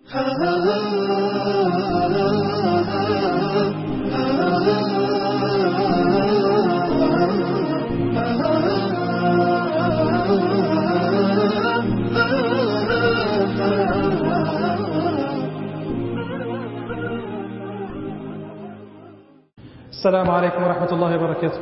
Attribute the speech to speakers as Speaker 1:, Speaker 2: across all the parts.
Speaker 1: السلام عليكم ورحمة الله وبركاته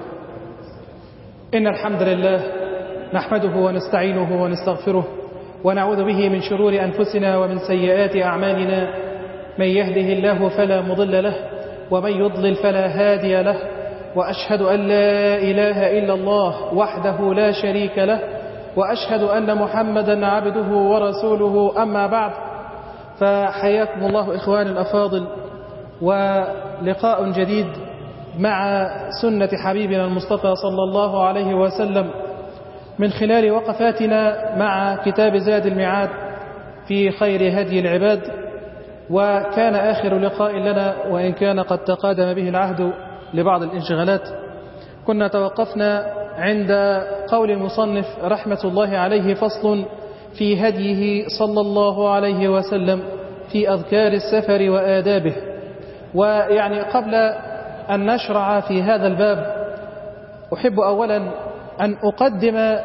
Speaker 1: إن الحمد لله نحمده ونستعينه ونستغفره ونعوذ به من شرور أنفسنا ومن سيئات أعمالنا من يهده الله فلا مضل له ومن يضلل فلا هادي له وأشهد أن لا إله إلا الله وحده لا شريك له وأشهد أن محمدا عبده ورسوله أما بعد فحياكم الله إخواني الأفاضل ولقاء جديد مع سنة حبيبنا المصطفى صلى الله عليه وسلم من خلال وقفاتنا مع كتاب زاد المعاد في خير هدي العباد وكان آخر لقاء لنا وإن كان قد تقادم به العهد لبعض الانشغالات كنا توقفنا عند قول المصنف رحمة الله عليه فصل في هديه صلى الله عليه وسلم في أذكار السفر وآدابه ويعني قبل أن نشرع في هذا الباب أحب أولا أن أقدم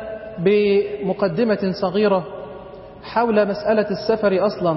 Speaker 1: بمقدمة صغيرة حول مسألة السفر أصلا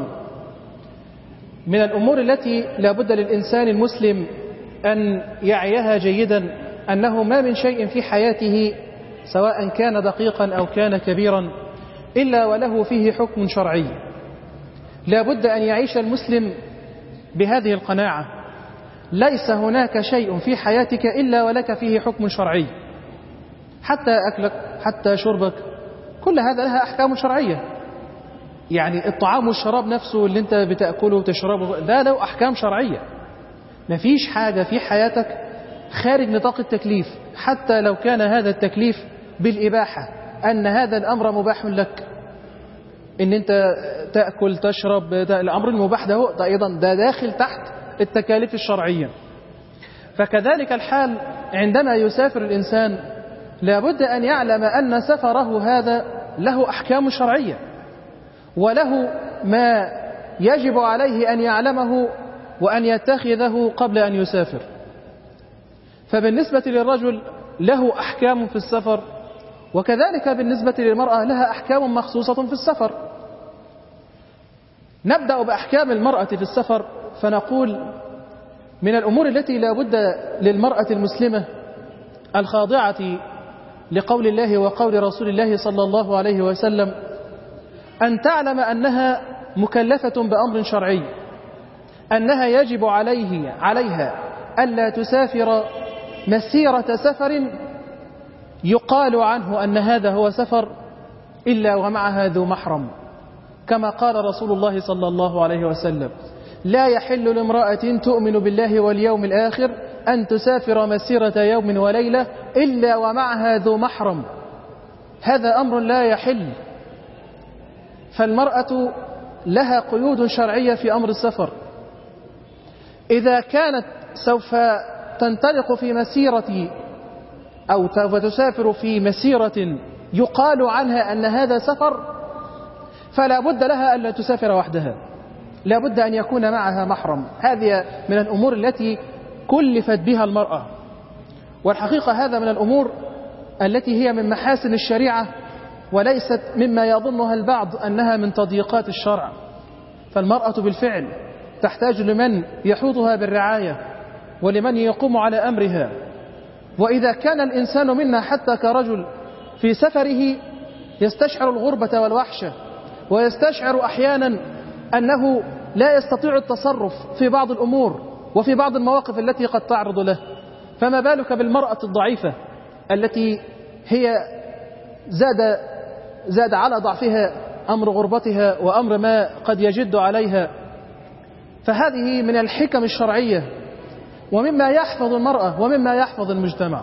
Speaker 1: من الأمور التي لا بد للإنسان المسلم أن يعيها جيدا أنه ما من شيء في حياته سواء كان دقيقا أو كان كبيرا إلا وله فيه حكم شرعي لا بد أن يعيش المسلم بهذه القناعة ليس هناك شيء في حياتك إلا ولك فيه حكم شرعي حتى أكلك حتى شربك كل هذا لها أحكام شرعية يعني الطعام والشراب نفسه اللي انت بتأكله وتشربه ده له أحكام شرعية مفيش حاجة في حياتك خارج نطاق التكليف حتى لو كان هذا التكليف بالإباحة أن هذا الأمر مباح لك إن أنت تأكل تشرب ده الأمر المباح ده, ده أيضا ده داخل تحت التكاليف الشرعية فكذلك الحال عندما يسافر الإنسان لابد أن يعلم أن سفره هذا له أحكام شرعية وله ما يجب عليه أن يعلمه وأن يتخذه قبل أن يسافر فبالنسبة للرجل له أحكام في السفر وكذلك بالنسبة للمرأة لها أحكام مخصوصة في السفر نبدأ بأحكام المرأة في السفر فنقول من الأمور التي لا بد للمرأة المسلمة الخاضعة لقول الله وقول رسول الله صلى الله عليه وسلم أن تعلم أنها مكلفة بأمر شرعي أنها يجب عليه عليها ألا تسافر مسيرة سفر يقال عنه أن هذا هو سفر إلا ومعها ذو محرم كما قال رسول الله صلى الله عليه وسلم لا يحل لامرأة تؤمن بالله واليوم الآخر أن تسافر مسيرة يوم وليلة إلا ومعها ذو محرم هذا أمر لا يحل فالمرأة لها قيود شرعية في أمر السفر إذا كانت سوف تنطلق في مسيرة أو سوف تسافر في مسيرة يقال عنها أن هذا سفر فلا بد لها ألا تسافر وحدها لا بد أن يكون معها محرم هذه من الأمور التي كلفت بها المرأة والحقيقة هذا من الأمور التي هي من محاسن الشريعة وليست مما يظنها البعض أنها من تضييقات الشرع فالمرأة بالفعل تحتاج لمن يحوطها بالرعاية ولمن يقوم على أمرها وإذا كان الإنسان منا حتى كرجل في سفره يستشعر الغربة والوحشة ويستشعر أحيانا أنه لا يستطيع التصرف في بعض الأمور وفي بعض المواقف التي قد تعرض له فما بالك بالمرأة الضعيفة التي هي زاد زاد على ضعفها أمر غربتها وأمر ما قد يجد عليها فهذه من الحكم الشرعية ومما يحفظ المرأة ومما يحفظ المجتمع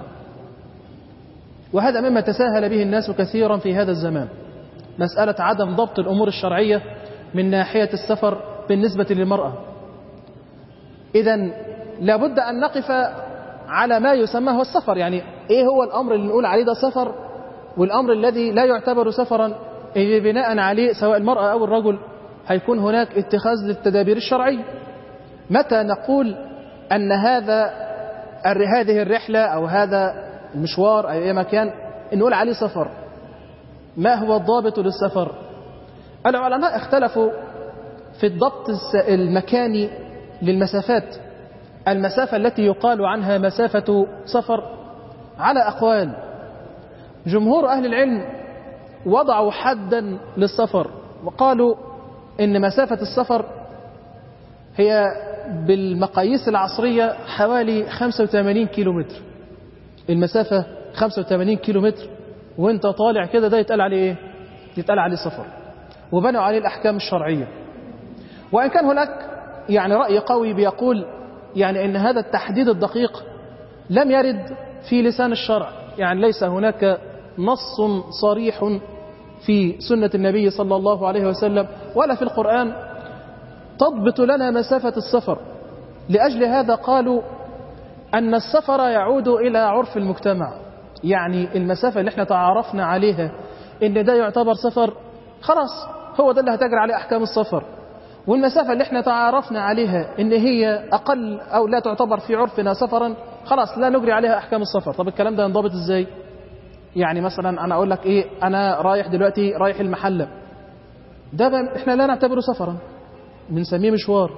Speaker 1: وهذا مما تساهل به الناس كثيرا في هذا الزمان مسألة عدم ضبط الأمور الشرعية من ناحية السفر بالنسبة للمرأة إذا لابد أن نقف على ما يسمى هو السفر يعني إيه هو الأمر اللي نقول عليه ده سفر والأمر الذي لا يعتبر سفرا اللي بناء عليه سواء المرأة أو الرجل هيكون هناك اتخاذ للتدابير الشرعية متى نقول أن هذا هذه الرحلة أو هذا المشوار أو أي مكان نقول عليه سفر ما هو الضابط للسفر العلماء اختلفوا في الضبط المكاني للمسافات المسافة التي يقال عنها مسافة سفر على أقوال جمهور أهل العلم وضعوا حدا للسفر وقالوا إن مسافة السفر هي بالمقاييس العصرية حوالي 85 كيلومتر المسافة 85 كيلومتر وانت طالع كده ده يتقال عليه ايه يتقال عليه سفر وبنوا عليه الأحكام الشرعية وإن كان هناك يعني رأي قوي بيقول يعني ان هذا التحديد الدقيق لم يرد في لسان الشرع يعني ليس هناك نص صريح في سنة النبي صلى الله عليه وسلم ولا في القرآن تضبط لنا مسافة السفر لأجل هذا قالوا أن السفر يعود إلى عرف المجتمع يعني المسافة اللي احنا تعارفنا عليها إن ده يعتبر سفر خلاص هو ده اللي هتجري عليه أحكام السفر والمسافة اللي احنا تعارفنا عليها إن هي أقل أو لا تعتبر في عرفنا سفرا خلاص لا نجري عليها أحكام السفر طب الكلام ده ينضبط إزاي يعني مثلا أنا أقول لك إيه أنا رايح دلوقتي رايح المحلة ده بقى احنا لا نعتبره سفرا بنسميه مشوار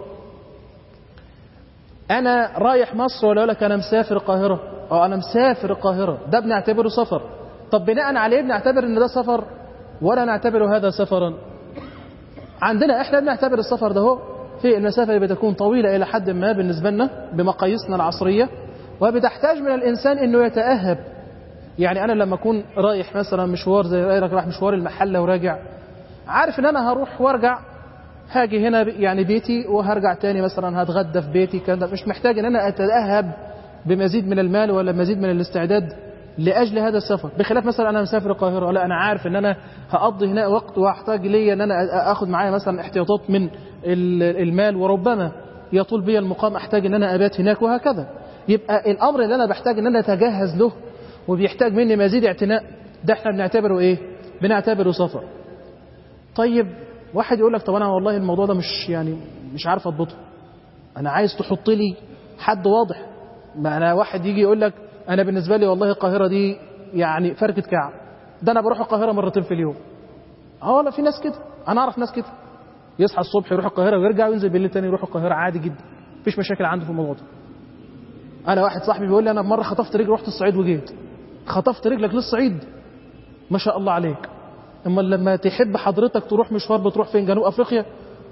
Speaker 1: أنا رايح مصر ولا أقول لك أنا مسافر القاهرة أو أنا مسافر القاهرة ده بنعتبره سفر طب بناء عليه بنعتبر إن ده سفر ولا نعتبر هذا سفرا عندنا احنا بنعتبر السفر ده هو في المسافة اللي بتكون طويلة إلى حد ما بالنسبة لنا بمقاييسنا العصرية وبتحتاج من الإنسان إنه يتأهب يعني أنا لما أكون رايح مثلا مشوار زي غيرك رايح مشوار المحلة وراجع عارف إن أنا هروح وارجع هاجي هنا يعني بيتي وهرجع تاني مثلا هتغدى في بيتي كده مش محتاج إن أنا أتأهب بمزيد من المال ولا مزيد من الاستعداد لأجل هذا السفر بخلاف مثلا أنا مسافر القاهرة لا أنا عارف إن أنا هقضي هنا وقت وأحتاج لي إن أنا أخذ معايا مثلا احتياطات من المال وربما يطول بي المقام أحتاج إن أنا أبات هناك وهكذا يبقى الأمر اللي أنا بحتاج إن أنا أتجهز له وبيحتاج مني مزيد اعتناء ده احنا بنعتبره إيه؟ بنعتبره سفر طيب واحد يقول لك طب أنا والله الموضوع ده مش يعني مش عارف أضبطه أنا عايز تحط لي حد واضح ما أنا واحد يجي يقول لك انا بالنسبه لي والله القاهره دي يعني فركه كعب ده انا بروح القاهره مرتين في اليوم اه لا في ناس كده انا اعرف ناس كده يصحى الصبح يروح القاهره ويرجع وينزل بالليل تاني يروح القاهره عادي جدا مفيش مشاكل عنده في الموضوع ده انا واحد صاحبي بيقول لي انا مره خطفت رجلي رحت الصعيد وجيت خطفت رجلك للصعيد ما شاء الله عليك اما لما تحب حضرتك تروح مشوار بتروح فين جنوب افريقيا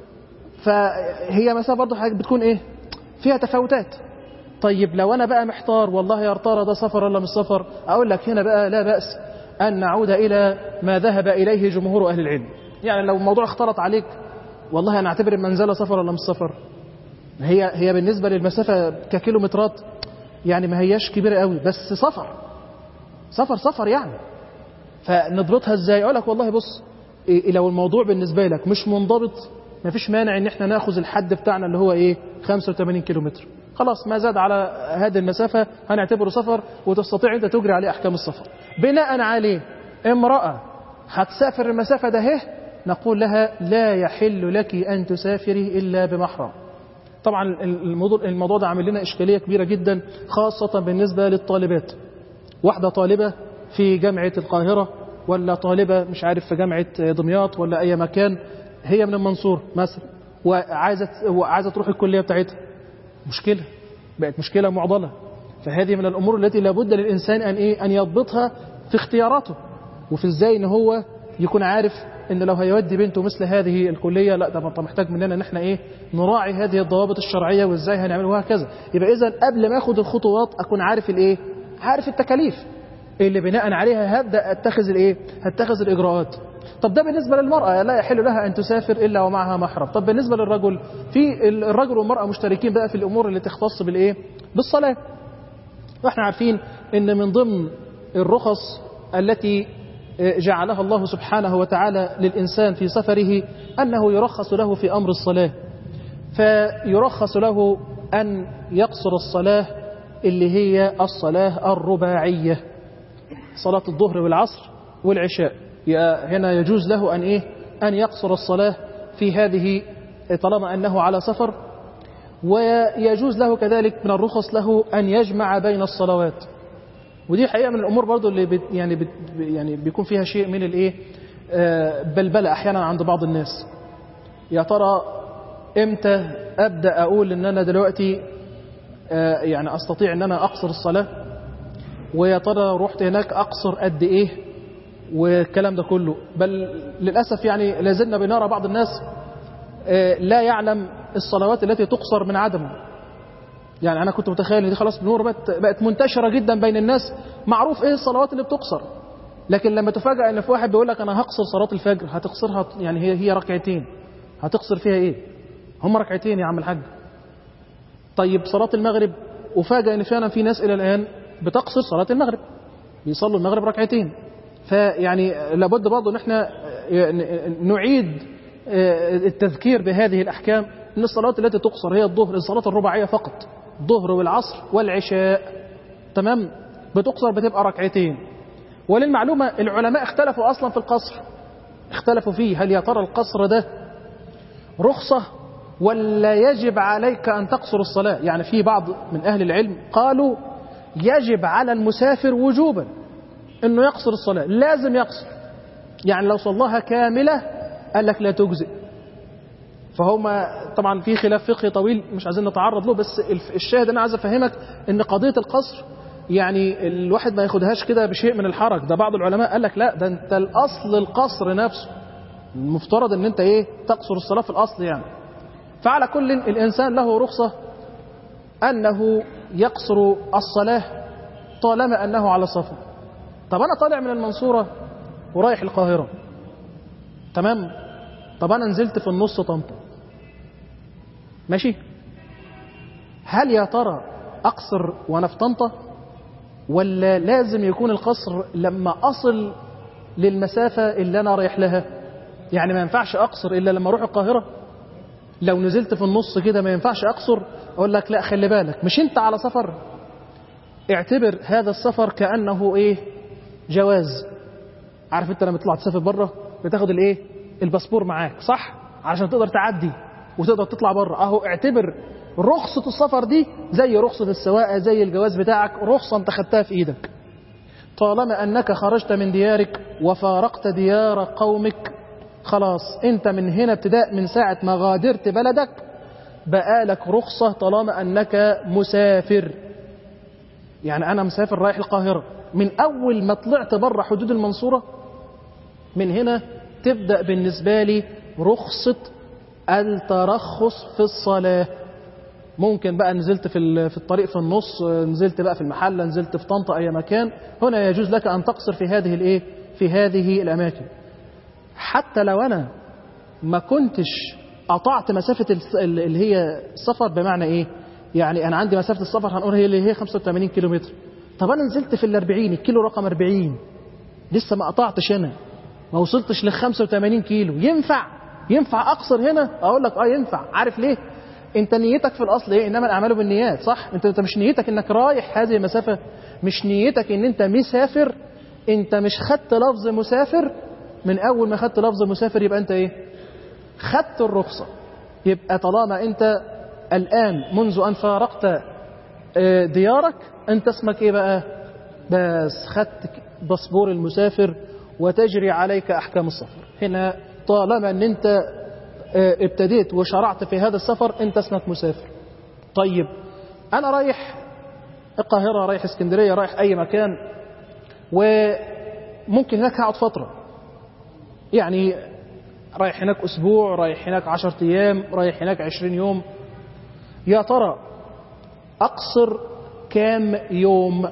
Speaker 1: فهي مسافه برضه حاجه بتكون ايه فيها تفاوتات طيب لو أنا بقى محتار والله يا ترى ده سفر ولا مش سفر أقول لك هنا بقى لا بأس أن نعود إلى ما ذهب إليه جمهور أهل العلم يعني لو الموضوع اختلط عليك والله أنا أعتبر المنزلة سفر ولا مش سفر هي هي بالنسبة للمسافة ككيلومترات يعني ما هياش كبيرة قوي بس سفر سفر سفر يعني فنضبطها ازاي اقول لك والله بص إيه لو الموضوع بالنسبة لك مش منضبط ما فيش مانع ان احنا ناخذ الحد بتاعنا اللي هو ايه 85 كيلومتر خلاص ما زاد على هذه المسافة هنعتبره سفر وتستطيع أنت تجري عليه أحكام السفر بناء عليه امرأة هتسافر المسافة ده هه نقول لها لا يحل لك أن تسافري إلا بمحرم طبعا الموضوع, الموضوع ده عامل لنا إشكالية كبيرة جدا خاصة بالنسبة للطالبات واحدة طالبة في جامعة القاهرة ولا طالبة مش عارف في جامعة دمياط ولا أي مكان هي من المنصور مثلا وعايزة, وعايزة تروح الكلية بتاعتها مشكلة بقت مشكلة معضلة فهذه من الأمور التي لابد للإنسان أن, إيه أن يضبطها في اختياراته وفي إزاي أن هو يكون عارف أن لو هيودي بنته مثل هذه الكلية لا ده محتاج مننا أن احنا إيه نراعي هذه الضوابط الشرعية وإزاي هنعمل وهكذا يبقى إذا قبل ما أخذ الخطوات أكون عارف الإيه عارف التكاليف اللي بناء عليها هبدأ أتخذ الإيه هتخذ الإجراءات طب ده بالنسبة للمرأة لا يحل لها أن تسافر إلا ومعها محرم طب بالنسبة للرجل في الرجل والمرأة مشتركين بقى في الأمور اللي تختص بالإيه بالصلاة واحنا عارفين أن من ضمن الرخص التي جعلها الله سبحانه وتعالى للإنسان في سفره أنه يرخص له في أمر الصلاة فيرخص له أن يقصر الصلاة اللي هي الصلاة الرباعية صلاة الظهر والعصر والعشاء هنا يجوز له أن إيه أن يقصر الصلاة في هذه طالما أنه على سفر ويجوز له كذلك من الرخص له أن يجمع بين الصلوات ودي حقيقة من الأمور برضو اللي بت يعني بت يعني بيكون فيها شيء من الإيه آه بلبلة أحيانا عند بعض الناس يا ترى إمتى أبدأ أقول إن أنا دلوقتي آه يعني أستطيع إن أنا أقصر الصلاة ويا ترى رحت هناك أقصر قد إيه والكلام ده كله بل للأسف يعني لازلنا بنرى بعض الناس آه لا يعلم الصلوات التي تقصر من عدمه يعني أنا كنت متخيل إن دي خلاص النور بقت, بقت منتشرة جدا بين الناس معروف إيه الصلوات اللي بتقصر لكن لما تفاجأ إن في واحد بيقول لك أنا هقصر صلاة الفجر هتقصرها يعني هي هي ركعتين هتقصر فيها إيه؟ هم ركعتين يا عم الحاج طيب صلاة المغرب وفاجأ إن فعلا في ناس إلى الآن بتقصر صلاة المغرب بيصلوا المغرب ركعتين فيعني لابد برضه ان احنا نعيد التذكير بهذه الاحكام ان الصلاه التي تقصر هي الظهر الصلاه الرباعيه فقط الظهر والعصر والعشاء تمام بتقصر بتبقى ركعتين وللمعلومه العلماء اختلفوا اصلا في القصر اختلفوا فيه هل يا ترى القصر ده رخصه ولا يجب عليك ان تقصر الصلاه يعني في بعض من اهل العلم قالوا يجب على المسافر وجوبا انه يقصر الصلاة لازم يقصر يعني لو صلاها كاملة قال لك لا تجزئ فهم طبعا في خلاف فقهي طويل مش عايزين نتعرض له بس الشاهد انا عايز افهمك ان قضية القصر يعني الواحد ما ياخدهاش كده بشيء من الحرج ده بعض العلماء قال لك لا ده انت الاصل القصر نفسه المفترض ان انت ايه تقصر الصلاة في الاصل يعني فعلى كل الانسان له رخصة انه يقصر الصلاة طالما انه على سفر طب انا طالع من المنصورة ورايح القاهرة تمام طب انا نزلت في النص طنطا ماشي هل يا ترى اقصر وانا في طنطا ولا لازم يكون القصر لما اصل للمسافة اللي انا رايح لها يعني ما ينفعش اقصر الا لما اروح القاهرة لو نزلت في النص كده ما ينفعش اقصر اقول لك لا خلي بالك مش انت على سفر اعتبر هذا السفر كأنه ايه جواز عارف انت لما تطلع تسافر بره بتاخد الايه الباسبور معاك صح عشان تقدر تعدي وتقدر تطلع بره اهو اعتبر رخصة السفر دي زي رخصة السواقة زي الجواز بتاعك رخصة انت خدتها في ايدك طالما انك خرجت من ديارك وفارقت ديار قومك خلاص انت من هنا ابتداء من ساعة ما غادرت بلدك بقالك رخصة طالما انك مسافر يعني انا مسافر رايح القاهرة من اول ما طلعت بره حدود المنصورة من هنا تبدأ بالنسبة لي رخصة الترخص في الصلاة ممكن بقى نزلت في في الطريق في النص نزلت بقى في المحلة نزلت في طنطا أي مكان هنا يجوز لك أن تقصر في هذه الإيه في هذه الأماكن حتى لو أنا ما كنتش قطعت مسافة اللي هي السفر بمعنى إيه يعني أنا عندي مسافة السفر هنقول هي اللي هي 85 كيلو متر طب أنا نزلت في الأربعين الكيلو رقم 40 لسه ما قطعتش هنا ما وصلتش ل 85 كيلو ينفع ينفع أقصر هنا أقول لك آه ينفع عارف ليه انت نيتك في الاصل ايه انما الاعمال بالنيات صح انت انت مش نيتك انك رايح هذه المسافه مش نيتك ان انت مسافر انت مش خدت لفظ مسافر من اول ما خدت لفظ مسافر يبقى انت ايه خدت الرخصه يبقى طالما انت الان منذ ان فارقت ديارك انت اسمك ايه بقى بس خدت باسبور المسافر وتجري عليك احكام السفر هنا طالما ان انت ابتديت وشرعت في هذا السفر انت اسمك مسافر طيب انا رايح القاهرة رايح اسكندرية رايح اي مكان وممكن هناك هقعد فترة يعني رايح هناك اسبوع رايح هناك عشرة ايام رايح هناك عشرين يوم يا ترى اقصر كام يوم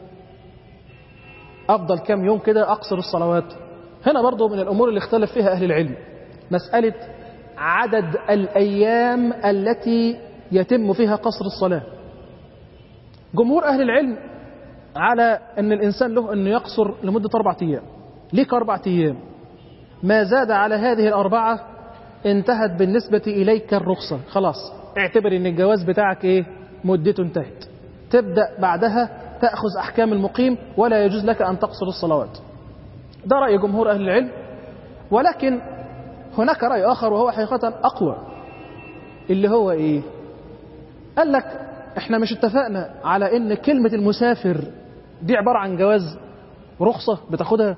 Speaker 1: افضل كام يوم كده اقصر الصلوات هنا برضو من الامور اللي اختلف فيها اهل العلم مسألة عدد الأيام التي يتم فيها قصر الصلاة جمهور أهل العلم على أن الإنسان له أنه يقصر لمدة أربعة أيام ليك أربعة أيام ما زاد على هذه الأربعة انتهت بالنسبة إليك الرخصة خلاص اعتبر أن الجواز بتاعك إيه مدته انتهت تبدأ بعدها تأخذ أحكام المقيم ولا يجوز لك أن تقصر الصلوات ده رأي جمهور أهل العلم ولكن هناك رأي آخر وهو حقيقة أقوى اللي هو إيه قال لك احنا مش اتفقنا على ان كلمة المسافر دي عبارة عن جواز رخصة بتاخدها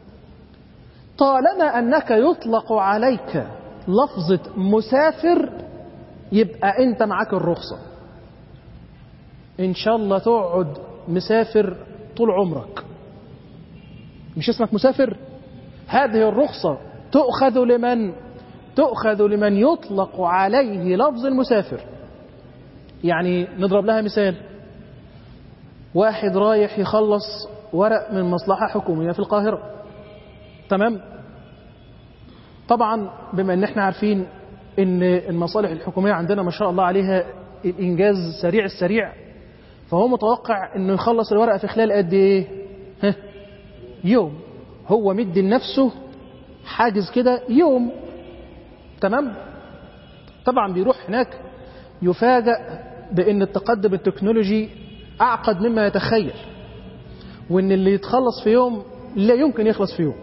Speaker 1: طالما أنك يطلق عليك لفظة مسافر يبقى أنت معاك الرخصة إن شاء الله تقعد مسافر طول عمرك مش اسمك مسافر هذه الرخصة تؤخذ لمن تؤخذ لمن يطلق عليه لفظ المسافر يعني نضرب لها مثال واحد رايح يخلص ورق من مصلحة حكومية في القاهرة تمام طبعا بما ان احنا عارفين ان المصالح الحكومية عندنا ما شاء الله عليها الانجاز سريع السريع فهو متوقع انه يخلص الورقة في خلال قد ايه ها يوم هو مدي لنفسه حاجز كده يوم تمام طبعا بيروح هناك يفاجأ بان التقدم التكنولوجي اعقد مما يتخيل وان اللي يتخلص في يوم لا يمكن يخلص في يوم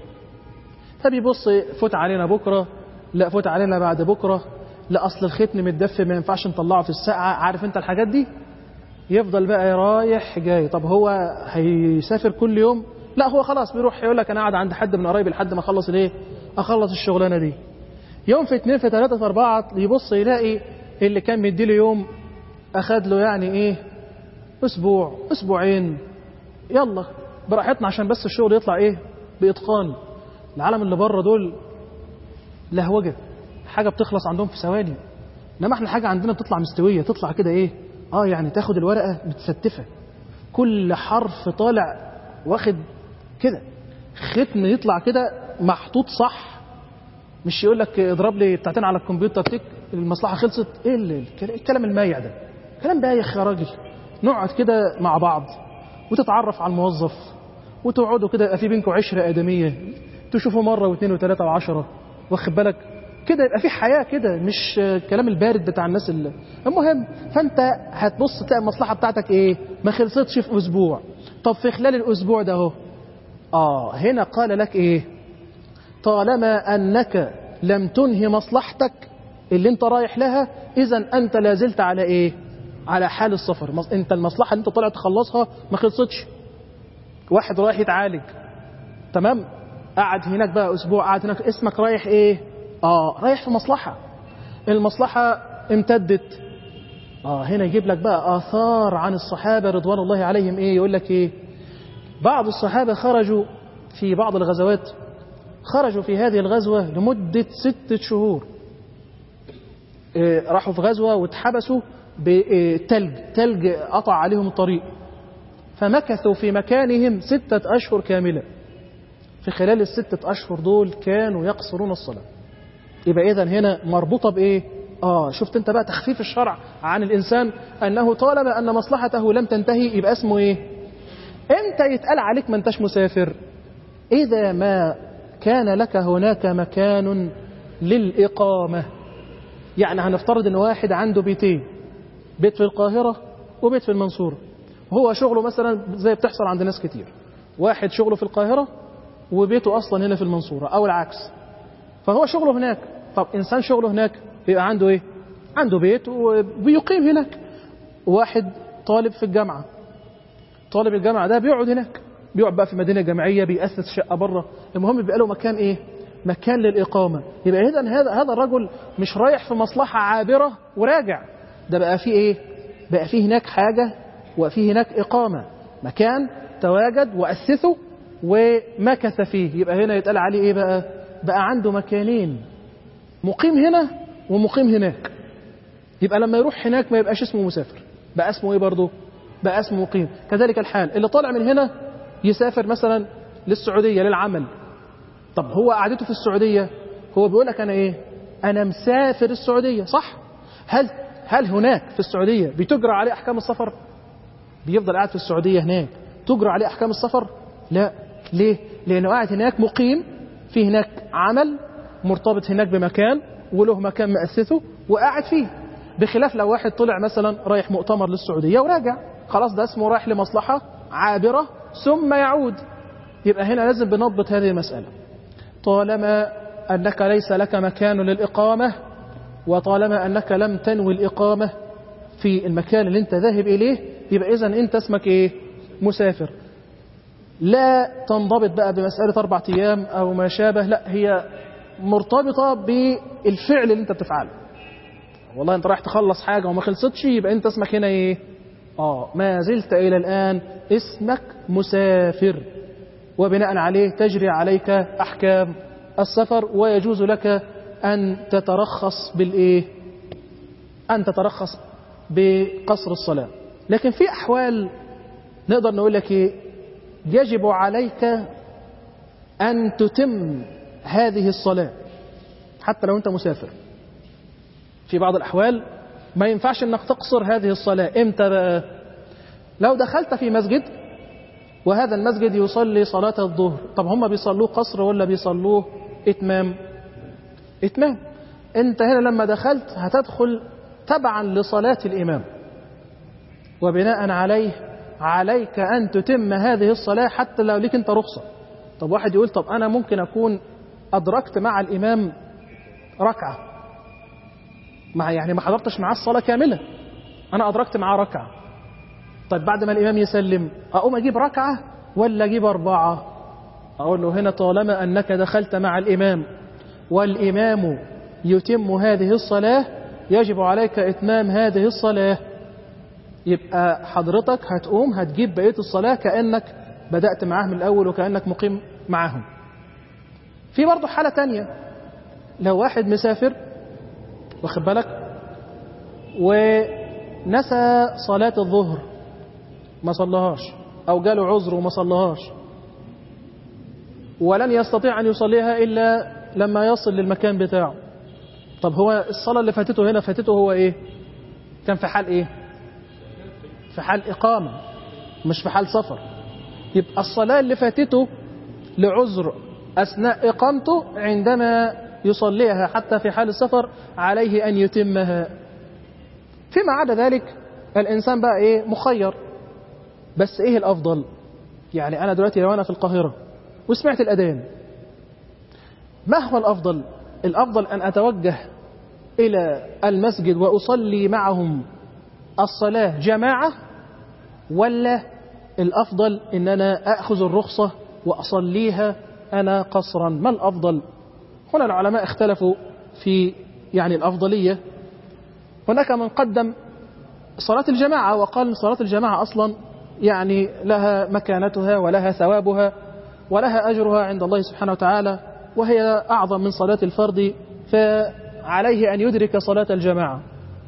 Speaker 1: فبيبص فوت علينا بكرة لا فوت علينا بعد بكرة لا أصل الختم متدفي ما ينفعش نطلعه في الساعة عارف أنت الحاجات دي يفضل بقى رايح جاي طب هو هيسافر كل يوم لا هو خلاص بيروح يقول لك أنا قاعد عند حد من قرايبي لحد ما أخلص الإيه أخلص الشغلانة دي يوم في اتنين في تلاتة في أربعة يبص يلاقي اللي كان مديله يوم أخد له يعني إيه أسبوع أسبوعين يلا براحتنا عشان بس الشغل يطلع إيه بإتقان العالم اللي بره دول لهوجة حاجة بتخلص عندهم في ثواني انما احنا حاجة عندنا بتطلع مستوية تطلع كده ايه اه يعني تاخد الورقة متستفة كل حرف طالع واخد كده ختم يطلع كده محطوط صح مش يقول لك اضرب لي بتاعتين على الكمبيوتر تك المصلحة خلصت ايه اللي الكلام المايع ده كلام بايخ يا راجل نقعد كده مع بعض وتتعرف على الموظف وتقعدوا كده يبقى في بينكم عشرة آدمية تشوفه مرة واثنين وثلاثة وعشرة واخد بالك كده يبقى في حياة كده مش الكلام البارد بتاع الناس اللي المهم فانت هتبص تلاقي المصلحة بتاعتك ايه ما خلصتش في اسبوع طب في خلال الاسبوع ده اهو اه هنا قال لك ايه طالما انك لم تنهي مصلحتك اللي انت رايح لها اذا انت لازلت على ايه على حال السفر انت المصلحة اللي انت طالع تخلصها ما خلصتش واحد رايح يتعالج تمام قعد هناك بقى اسبوع قعد هناك اسمك رايح ايه اه رايح في مصلحة المصلحة امتدت اه هنا يجيب لك بقى اثار عن الصحابة رضوان الله عليهم ايه يقول لك ايه بعض الصحابة خرجوا في بعض الغزوات خرجوا في هذه الغزوة لمدة ستة شهور إيه راحوا في غزوة واتحبسوا بتلج تلج قطع عليهم الطريق فمكثوا في مكانهم ستة أشهر كاملة في خلال الستة أشهر دول كانوا يقصرون الصلاة يبقى إذا هنا مربوطة بإيه آه شفت أنت بقى تخفيف الشرع عن الإنسان أنه طالما أن مصلحته لم تنتهي يبقى اسمه إيه أنت يتقال عليك ما أنتش مسافر إذا ما كان لك هناك مكان للإقامة يعني هنفترض أن واحد عنده بيتين بيت في القاهرة وبيت في المنصورة وهو شغله مثلا زي بتحصل عند ناس كتير واحد شغله في القاهرة وبيته أصلا هنا في المنصورة أو العكس فهو شغله هناك طب إنسان شغله هناك يبقى عنده إيه عنده بيت وبيقيم هناك واحد طالب في الجامعة طالب الجامعة ده بيقعد هناك بيقعد بقى في مدينة جامعية بيأسس شقة بره المهم بيبقى له مكان إيه مكان للإقامة يبقى إذا هذا هذا الرجل مش رايح في مصلحة عابرة وراجع ده بقى فيه إيه بقى فيه هناك حاجة وفيه هناك إقامة مكان تواجد وأسسه ومكث فيه يبقى هنا يتقال عليه ايه بقى بقى عنده مكانين مقيم هنا ومقيم هناك يبقى لما يروح هناك ما يبقاش اسمه مسافر بقى اسمه ايه برضه بقى اسمه مقيم كذلك الحال اللي طالع من هنا يسافر مثلا للسعودية للعمل طب هو قعدته في السعودية هو بيقول لك انا ايه انا مسافر السعودية صح هل هل هناك في السعودية بتجرى عليه احكام السفر بيفضل قاعد في السعودية هناك تجرى عليه احكام السفر لا ليه؟ لأنه قاعد هناك مقيم في هناك عمل مرتبط هناك بمكان وله مكان مأسسه وقاعد فيه بخلاف لو واحد طلع مثلا رايح مؤتمر للسعودية وراجع خلاص ده اسمه رايح لمصلحة عابرة ثم يعود يبقى هنا لازم بنضبط هذه المسألة طالما أنك ليس لك مكان للإقامة وطالما أنك لم تنوي الإقامة في المكان اللي أنت ذاهب إليه يبقى إذا أنت اسمك إيه مسافر لا تنضبط بقى بمسألة أربع أيام أو ما شابه لا هي مرتبطة بالفعل اللي أنت بتفعله والله أنت رايح تخلص حاجة وما خلصتش يبقى أنت اسمك هنا إيه آه ما زلت إلى الآن اسمك مسافر وبناء عليه تجري عليك أحكام السفر ويجوز لك أن تترخص بالإيه أن تترخص بقصر الصلاة لكن في أحوال نقدر نقول لك إيه يجب عليك أن تتم هذه الصلاة حتى لو أنت مسافر في بعض الأحوال ما ينفعش أنك تقصر هذه الصلاة إمتى بقى لو دخلت في مسجد وهذا المسجد يصلي صلاة الظهر طب هم بيصلوه قصر ولا بيصلوه إتمام إتمام أنت هنا لما دخلت هتدخل تبعا لصلاة الإمام وبناء عليه عليك أن تتم هذه الصلاة حتى لو ليك أنت رخصة طب واحد يقول طب أنا ممكن أكون أدركت مع الإمام ركعة مع يعني ما حضرتش معاه الصلاة كاملة أنا أدركت معاه ركعة طيب بعد ما الإمام يسلم أقوم أجيب ركعة ولا أجيب أربعة أقول له هنا طالما أنك دخلت مع الإمام والإمام يتم هذه الصلاة يجب عليك إتمام هذه الصلاة يبقى حضرتك هتقوم هتجيب بقية الصلاة كأنك بدأت معاه من الأول وكأنك مقيم معاهم في برضه حالة تانية لو واحد مسافر واخد بالك ونسى صلاة الظهر ما صلىهاش أو جاله عذر وما صلىهاش ولن يستطيع أن يصليها إلا لما يصل للمكان بتاعه طب هو الصلاة اللي فاتته هنا فاتته هو إيه كان في حال إيه في حال إقامة مش في حال سفر يبقى الصلاة اللي فاتته لعذر أثناء إقامته عندما يصليها حتى في حال السفر عليه أن يتمها فيما عدا ذلك الإنسان بقى إيه مخير بس إيه الأفضل يعني أنا دلوقتي لو أنا في القاهرة وسمعت الأذان ما هو الأفضل الأفضل أن أتوجه إلى المسجد وأصلي معهم الصلاة جماعة ولا الأفضل أن أنا أخذ الرخصة وأصليها أنا قصرا ما الأفضل هنا العلماء اختلفوا في يعني الأفضلية هناك من قدم صلاة الجماعة وقال صلاة الجماعة أصلا يعني لها مكانتها ولها ثوابها ولها أجرها عند الله سبحانه وتعالى وهي أعظم من صلاة الفرد فعليه أن يدرك صلاة الجماعة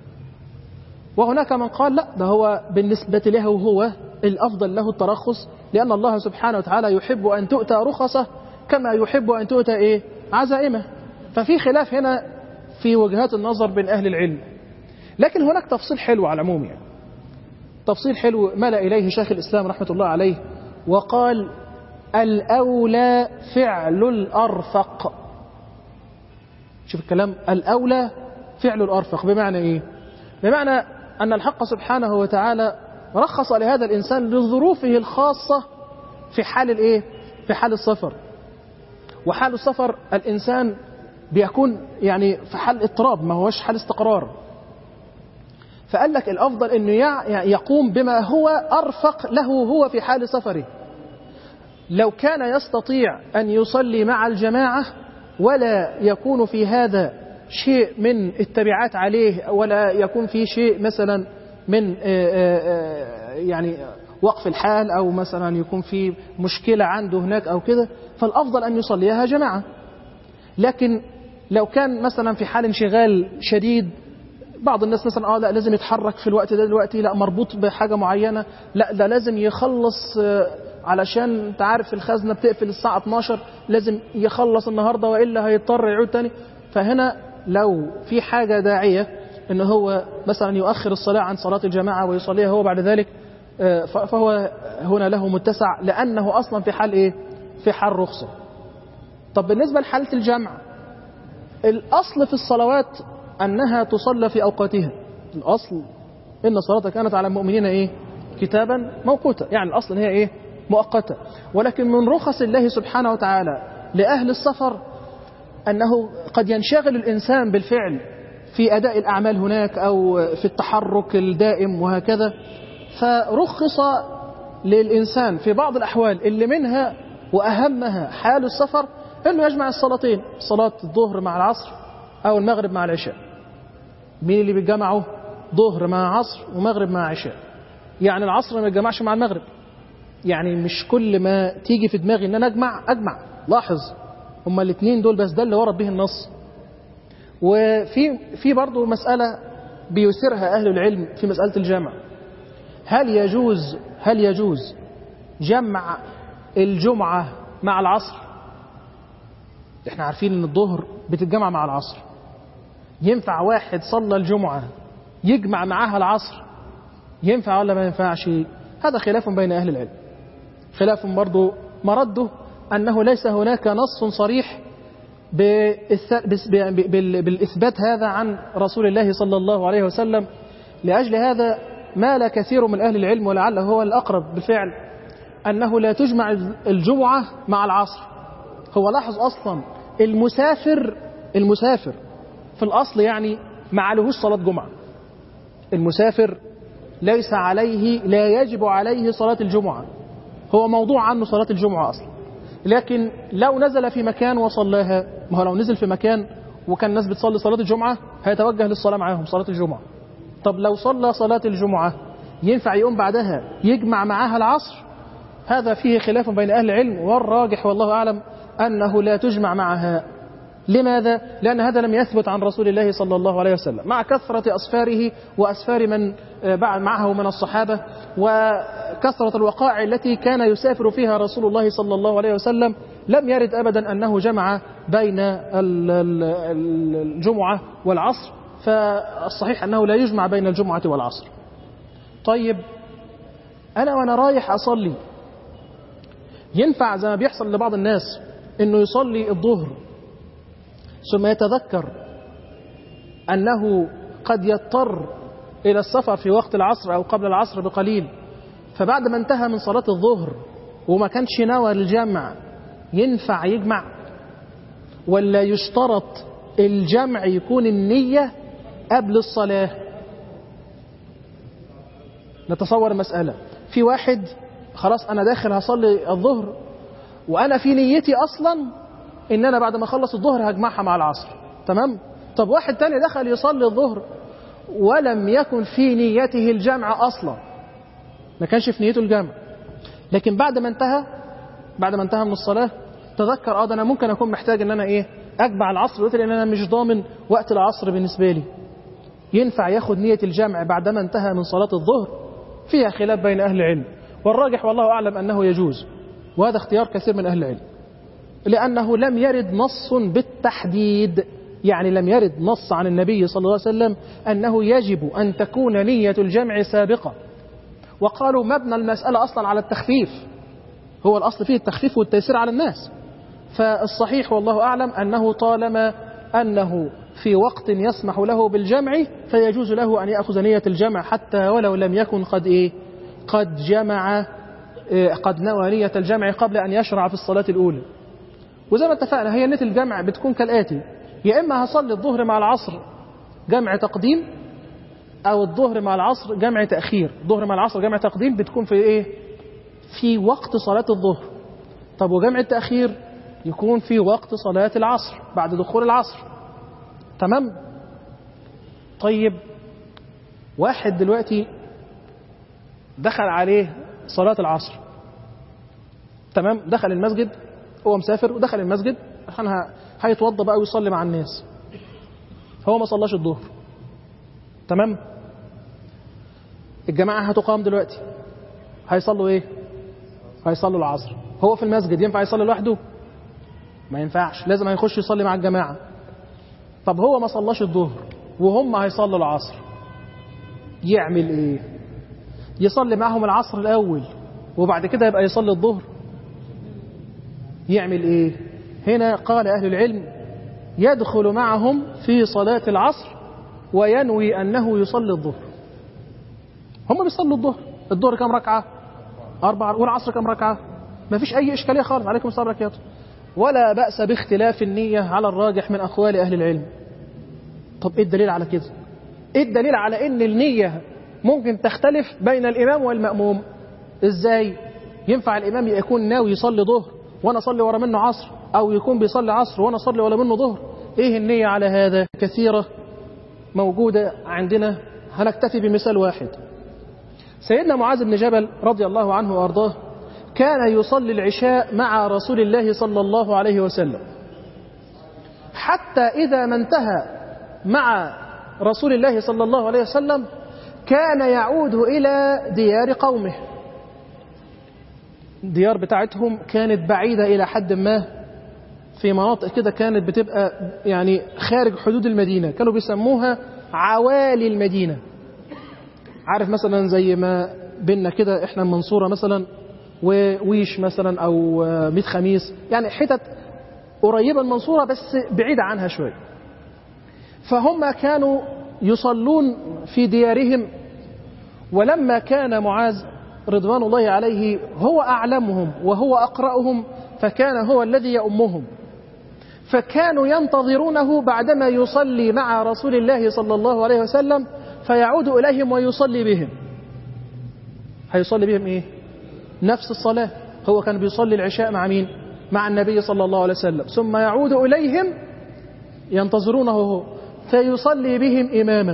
Speaker 1: وهناك من قال لا ده هو بالنسبة له هو الأفضل له الترخص لأن الله سبحانه وتعالى يحب أن تؤتى رخصة كما يحب أن تؤتى إيه عزائمه ففي خلاف هنا في وجهات النظر بين أهل العلم لكن هناك تفصيل حلو على العموم يعني تفصيل حلو ملأ إليه شيخ الإسلام رحمة الله عليه وقال الأولى فعل الأرفق شوف الكلام الأولى فعل الأرفق بمعنى إيه بمعنى أن الحق سبحانه وتعالى رخص لهذا الإنسان لظروفه الخاصة في حال الإيه في حال السفر وحال السفر الإنسان بيكون يعني في حال اضطراب ما هوش حال استقرار فقال لك الأفضل أنه يقوم بما هو أرفق له هو في حال سفره لو كان يستطيع أن يصلي مع الجماعة ولا يكون في هذا شيء من التبعات عليه ولا يكون في شيء مثلا من يعني وقف الحال أو مثلا يكون في مشكلة عنده هناك أو كده فالأفضل أن يصليها جماعة لكن لو كان مثلا في حال انشغال شديد بعض الناس مثلا اه لا لازم يتحرك في الوقت ده دلوقتي لا مربوط بحاجه معينه لا ده لازم يخلص علشان انت عارف الخزنه بتقفل الساعه 12 لازم يخلص النهارده والا هيضطر يعود تاني فهنا لو في حاجه داعيه ان هو مثلا يؤخر الصلاه عن صلاه الجماعه ويصليها هو بعد ذلك فهو هنا له متسع لانه اصلا في حال ايه؟ في حال رخصه. طب بالنسبه لحاله الجمع الاصل في الصلوات أنها تصلى في أوقاتها الأصل إن الصلاة كانت على المؤمنين إيه كتابا موقوتا يعني الأصل هي إيه مؤقتة ولكن من رخص الله سبحانه وتعالى لأهل السفر أنه قد ينشغل الإنسان بالفعل في أداء الأعمال هناك أو في التحرك الدائم وهكذا فرخص للإنسان في بعض الأحوال اللي منها وأهمها حال السفر أنه يجمع الصلاتين صلاة الظهر مع العصر أو المغرب مع العشاء مين اللي بيجمعه ظهر مع عصر ومغرب مع عشاء يعني العصر ما يتجمعش مع المغرب يعني مش كل ما تيجي في دماغي ان انا اجمع اجمع لاحظ هما الاثنين دول بس ده اللي ورد به النص وفي في برضه مسألة بيثيرها أهل العلم في مسألة الجمع هل يجوز هل يجوز جمع الجمعة مع العصر احنا عارفين ان الظهر بتتجمع مع العصر ينفع واحد صلى الجمعة يجمع معاها العصر ينفع ولا ما ينفعش هذا خلاف بين أهل العلم خلاف برضه مرده أنه ليس هناك نص صريح بالإثبات هذا عن رسول الله صلى الله عليه وسلم لأجل هذا مال كثير من أهل العلم ولعله هو الأقرب بالفعل أنه لا تجمع الجمعة مع العصر هو لاحظ أصلا المسافر المسافر في الأصل يعني ما عليهوش صلاة جمعة المسافر ليس عليه لا يجب عليه صلاة الجمعة هو موضوع عنه صلاة الجمعة أصلا لكن لو نزل في مكان وصلاها ما هو لو نزل في مكان وكان الناس بتصلي صلاة الجمعة هيتوجه للصلاة معاهم صلاة الجمعة طب لو صلى صلاة الجمعة ينفع يقوم بعدها يجمع معاها العصر هذا فيه خلاف بين أهل العلم والراجح والله أعلم أنه لا تجمع معها لماذا؟ لأن هذا لم يثبت عن رسول الله صلى الله عليه وسلم مع كثرة أسفاره وأسفار من معه من الصحابة وكثرة الوقائع التي كان يسافر فيها رسول الله صلى الله عليه وسلم لم يرد أبدا أنه جمع بين الجمعة والعصر فالصحيح أنه لا يجمع بين الجمعة والعصر طيب أنا وأنا رايح أصلي ينفع زي ما بيحصل لبعض الناس أنه يصلي الظهر ثم يتذكر أنه قد يضطر إلى السفر في وقت العصر أو قبل العصر بقليل فبعد ما انتهى من صلاة الظهر وما كانش نوى الجمع ينفع يجمع ولا يشترط الجمع يكون النية قبل الصلاة نتصور المسألة في واحد خلاص أنا داخل هصلي الظهر وأنا في نيتي أصلا إن أنا بعد ما أخلص الظهر هجمعها مع العصر تمام طب واحد تاني دخل يصلي الظهر ولم يكن في نيته الجمع أصلا ما كانش في نيته الجمع لكن بعد ما انتهى بعد ما انتهى من الصلاة تذكر اه ده انا ممكن اكون محتاج ان انا ايه اجمع العصر دلوقتي لان انا مش ضامن وقت العصر بالنسبة لي ينفع ياخد نية الجمع بعدما انتهى من صلاة الظهر فيها خلاف بين اهل العلم والراجح والله اعلم انه يجوز وهذا اختيار كثير من اهل العلم لانه لم يرد نص بالتحديد يعني لم يرد نص عن النبي صلى الله عليه وسلم انه يجب ان تكون نية الجمع سابقة وقالوا مبنى المسألة أصلا على التخفيف هو الأصل فيه التخفيف والتيسير على الناس فالصحيح والله أعلم أنه طالما أنه في وقت يسمح له بالجمع فيجوز له أن يأخذ نية الجمع حتى ولو لم يكن قد إيه قد جمع إيه قد نوى نية الجمع قبل أن يشرع في الصلاة الأولى وزي ما اتفقنا هي نية الجمع بتكون كالآتي يا إما هصلي الظهر مع العصر جمع تقديم أو الظهر مع العصر جمع تأخير الظهر مع العصر جمع تقديم بتكون في إيه في وقت صلاة الظهر طب وجمع التأخير يكون في وقت صلاة العصر بعد دخول العصر تمام طيب واحد دلوقتي دخل عليه صلاة العصر تمام دخل المسجد هو مسافر ودخل المسجد عشان هيتوضى بقى ويصلي مع الناس فهو ما صلاش الظهر تمام الجماعة هتقام دلوقتي هيصلوا ايه هيصلوا العصر هو في المسجد ينفع يصلي لوحده ما ينفعش لازم هيخش يصلي مع الجماعة طب هو ما صلاش الظهر وهم هيصلوا العصر يعمل ايه يصلي معهم العصر الاول وبعد كده يبقى يصلي الظهر يعمل ايه هنا قال اهل العلم يدخل معهم في صلاة العصر وينوي انه يصلي الظهر هم بيصلوا الظهر الظهر كم ركعة أربعة والعصر كم ركعة ما فيش أي إشكالية خالص عليكم السلام وبركاته ولا بأس باختلاف النية على الراجح من أقوال أهل العلم طب إيه الدليل على كده إيه الدليل على إن النية ممكن تختلف بين الإمام والمأموم إزاي ينفع الإمام يكون ناوي يصلي ظهر وأنا أصلي ورا منه عصر أو يكون بيصلي عصر وأنا أصلي ورا منه ظهر إيه النية على هذا كثيرة موجودة عندنا هنكتفي بمثال واحد سيدنا معاذ بن جبل رضي الله عنه وأرضاه كان يصلي العشاء مع رسول الله صلى الله عليه وسلم حتى إذا ما انتهى مع رسول الله صلى الله عليه وسلم كان يعود إلى ديار قومه الديار بتاعتهم كانت بعيدة إلى حد ما في مناطق كده كانت بتبقى يعني خارج حدود المدينة كانوا بيسموها عوالي المدينة عارف مثلا زي ما بينا كده احنا المنصورة مثلا وويش مثلا او ميت خميس يعني حتت قريبة المنصورة بس بعيدة عنها شوية فهم كانوا يصلون في ديارهم ولما كان معاذ رضوان الله عليه هو أعلمهم وهو أقرأهم فكان هو الذي يؤمهم فكانوا ينتظرونه بعدما يصلي مع رسول الله صلى الله عليه وسلم فيعود إليهم ويصلي بهم هيصلي بهم إيه؟ نفس الصلاة هو كان بيصلي العشاء مع مين؟ مع النبي صلى الله عليه وسلم ثم يعود إليهم ينتظرونه هو فيصلي بهم إماما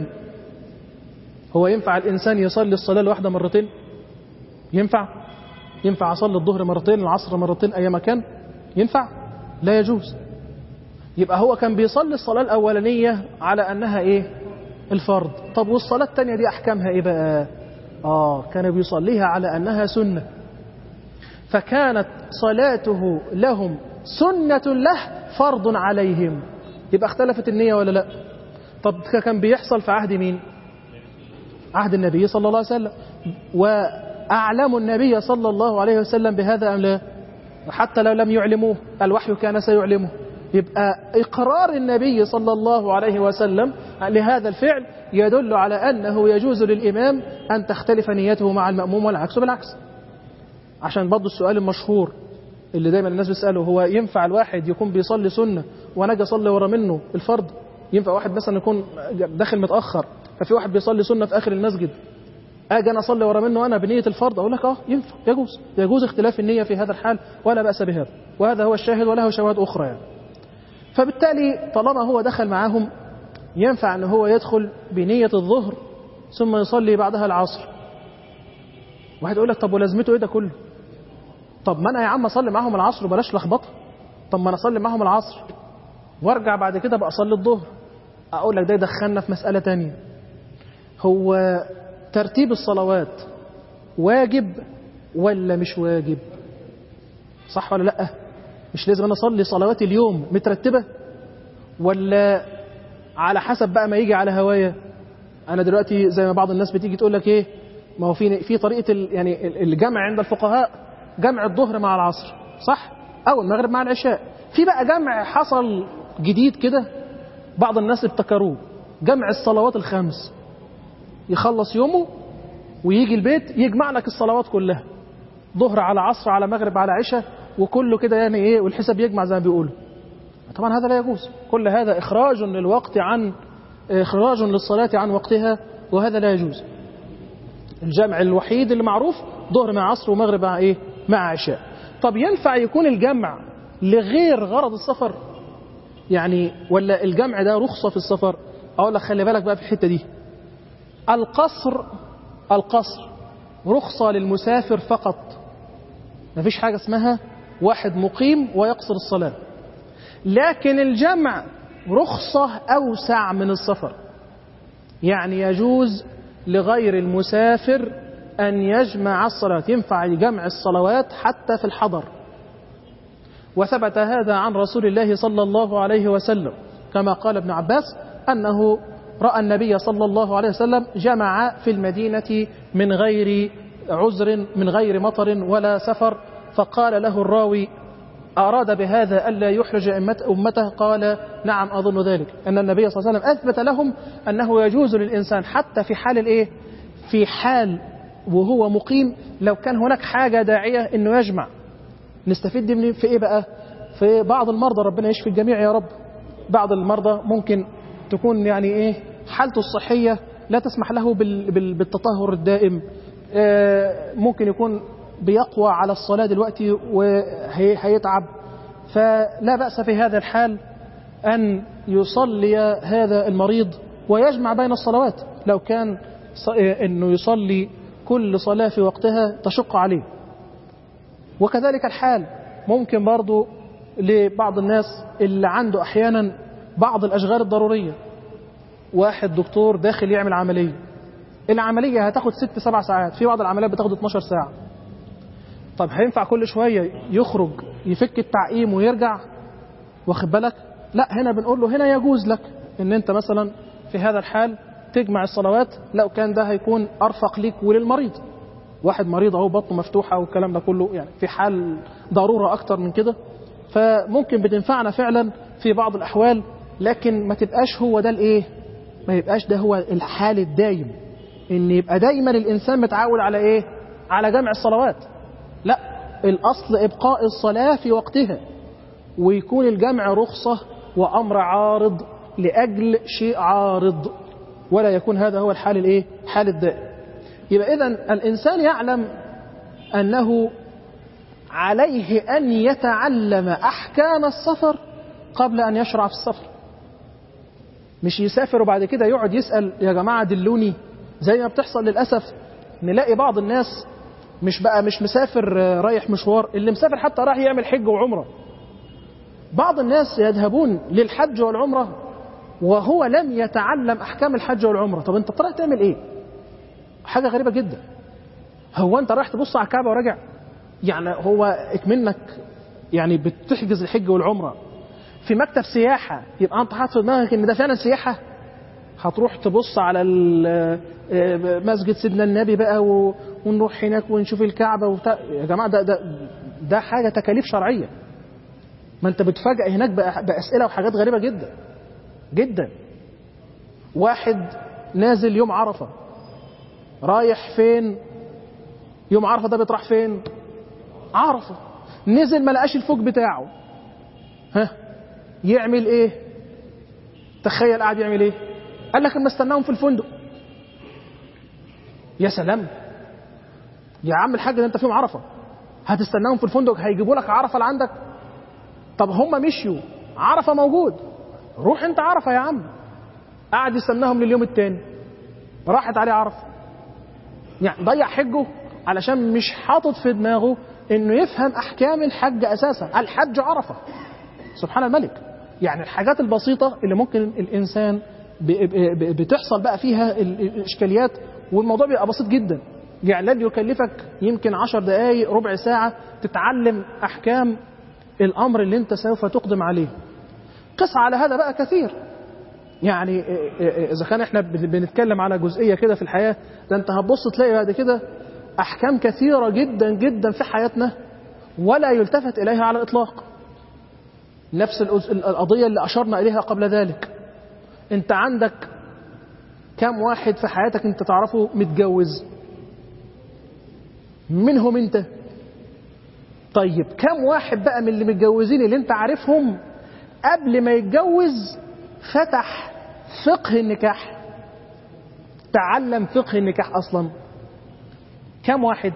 Speaker 1: هو ينفع الإنسان يصلي الصلاة الواحدة مرتين؟ ينفع؟ ينفع أصلي الظهر مرتين العصر مرتين أي مكان؟ ينفع؟ لا يجوز يبقى هو كان بيصلي الصلاة الأولانية على أنها إيه؟ الفرض طب والصلاة الثانية دي أحكامها إيه بقى؟ آه كان بيصليها على أنها سنة فكانت صلاته لهم سنة له فرض عليهم يبقى اختلفت النية ولا لا طب كان بيحصل في عهد مين عهد النبي صلى الله عليه وسلم وأعلم النبي صلى الله عليه وسلم بهذا أم لا حتى لو لم يعلموه الوحي كان سيعلمه يبقى إقرار النبي صلى الله عليه وسلم لهذا الفعل يدل على أنه يجوز للإمام أن تختلف نيته مع المأموم والعكس بالعكس عشان برضه السؤال المشهور اللي دايما الناس بيسأله هو ينفع الواحد يكون بيصلي سنة وأنا أجي أصلي ورا منه الفرض ينفع واحد مثلا يكون داخل متأخر ففي واحد بيصلي سنة في آخر المسجد أجي أنا أصلي ورا منه أنا بنية الفرض أقول لك أه ينفع يجوز يجوز اختلاف النية في هذا الحال ولا بأس بهذا وهذا هو الشاهد وله شواهد أخرى يعني فبالتالي طالما هو دخل معاهم ينفع أن هو يدخل بنية الظهر ثم يصلي بعدها العصر واحد يقول لك طب ولازمته ايه ده كله طب ما انا يا عم اصلي معاهم العصر وبلاش لخبطه طب ما انا اصلي معاهم العصر وارجع بعد كده بقى اصلي الظهر اقول لك ده يدخلنا في مساله تانية هو ترتيب الصلوات واجب ولا مش واجب صح ولا لا مش لازم انا اصلي صلوات اليوم مترتبه ولا على حسب بقى ما يجي على هوايا انا دلوقتي زي ما بعض الناس بتيجي تقول لك ايه ما هو في في طريقه ال يعني الجمع عند الفقهاء جمع الظهر مع العصر صح او المغرب مع العشاء في بقى جمع حصل جديد كده بعض الناس ابتكروه جمع الصلوات الخمس يخلص يومه ويجي البيت يجمع لك الصلوات كلها ظهر على عصر على مغرب على عشاء وكله كده يعني ايه والحساب يجمع زي ما بيقولوا طبعا هذا لا يجوز كل هذا اخراج للوقت عن اخراج للصلاه عن وقتها وهذا لا يجوز الجمع الوحيد اللي معروف ظهر مع عصر ومغرب مع ايه مع عشاء طب ينفع يكون الجمع لغير غرض السفر يعني ولا الجمع ده رخصة في السفر اقول لك خلي بالك بقى في الحتة دي القصر القصر رخصة للمسافر فقط مفيش حاجة اسمها واحد مقيم ويقصر الصلاة لكن الجمع رخصة أوسع من السفر يعني يجوز لغير المسافر أن يجمع الصلاة ينفع جمع الصلوات حتى في الحضر وثبت هذا عن رسول الله صلى الله عليه وسلم كما قال ابن عباس أنه رأى النبي صلى الله عليه وسلم جمع في المدينة من غير عذر من غير مطر ولا سفر فقال له الراوي أراد بهذا ألا يحرج أمته قال نعم أظن ذلك أن النبي صلى الله عليه وسلم أثبت لهم أنه يجوز للإنسان حتى في حال الإيه في حال وهو مقيم لو كان هناك حاجة داعية أنه يجمع نستفيد من في إيه بقى في بعض المرضى ربنا يشفي الجميع يا رب بعض المرضى ممكن تكون يعني ايه حالته الصحيه لا تسمح له بال- بال- بالتطهر الدائم آه، ممكن يكون بيقوى على الصلاه دلوقتي وهيتعب فلا باس في هذا الحال ان يصلي هذا المريض ويجمع بين الصلوات لو كان ص- آه، انه يصلي كل صلاه في وقتها تشق عليه وكذلك الحال ممكن برضو لبعض الناس اللي عنده احيانا بعض الاشغال الضروريه واحد دكتور داخل يعمل عمليه العمليه هتاخد ست سبع ساعات في بعض العمليات بتاخد 12 ساعه طب هينفع كل شويه يخرج يفك التعقيم ويرجع واخد بالك لا هنا بنقول له هنا يجوز لك ان انت مثلا في هذا الحال تجمع الصلوات لو كان ده هيكون ارفق ليك وللمريض واحد مريض اهو بطنه مفتوحه والكلام ده كله يعني في حال ضروره اكتر من كده فممكن بتنفعنا فعلا في بعض الاحوال لكن ما تبقاش هو ده الايه ما يبقاش ده هو الحال الدايم ان يبقى دايما الانسان متعود على ايه على جمع الصلوات لا الاصل ابقاء الصلاه في وقتها ويكون الجمع رخصه وامر عارض لاجل شيء عارض ولا يكون هذا هو الحال الايه حال الدائم يبقى اذا الانسان يعلم انه عليه ان يتعلم احكام السفر قبل ان يشرع في السفر مش يسافر وبعد كده يقعد يسال يا جماعه دلوني زي ما بتحصل للاسف نلاقي بعض الناس مش بقى مش مسافر آه، رايح مشوار اللي مسافر حتى راح يعمل حج وعمره بعض الناس يذهبون للحج والعمره وهو لم يتعلم احكام الحج والعمره طب انت طلعت تعمل ايه حاجه غريبه جدا هو انت رايح تبص على الكعبه وراجع يعني هو اكمنك يعني بتحجز الحج والعمره في مكتب سياحه يبقى انت حاطط في دماغك ان ده فعلا سياحه هتروح تبص على ال- آه، مسجد سيدنا النبي بقى و- ونروح هناك ونشوف الكعبه وبتاع يا جماعه ده ده ده حاجه تكاليف شرعيه ما انت بتفاجئ هناك بأ- باسئله وحاجات غريبه جدا جدا واحد نازل يوم عرفه رايح فين يوم عرفه ده بيطرح فين عرفه نزل ما لقاش الفوق بتاعه ها يعمل ايه تخيل قاعد يعمل ايه قال لك اما استناهم في الفندق يا سلام يا عم الحاج ده انت فيهم عرفه هتستناهم في الفندق هيجيبوا لك عرفه لعندك طب هم مشيوا عرفه موجود روح انت عرفه يا عم قعد يستناهم لليوم التاني راحت عليه عرفه يعني ضيع حجه علشان مش حاطط في دماغه انه يفهم احكام الحج اساسا الحج عرفه سبحان الملك يعني الحاجات البسيطه اللي ممكن الانسان ب- ب- ب- بتحصل بقى فيها ال- ال- الاشكاليات والموضوع بيبقى بسيط جدا يعني لن يكلفك يمكن عشر دقائق ربع ساعه تتعلم احكام الامر اللي انت سوف تقدم عليه قس على هذا بقى كثير يعني اذا كان احنا بن- بنتكلم على جزئيه كده في الحياه ده انت هتبص تلاقي بعد كده احكام كثيره جدا جدا في حياتنا ولا يلتفت اليها على الاطلاق نفس الأز- القضيه اللي اشرنا اليها قبل ذلك انت عندك كم واحد في حياتك انت تعرفه متجوز منهم انت طيب كم واحد بقى من اللي متجوزين اللي انت عارفهم قبل ما يتجوز فتح فقه النكاح تعلم فقه النكاح اصلا كم واحد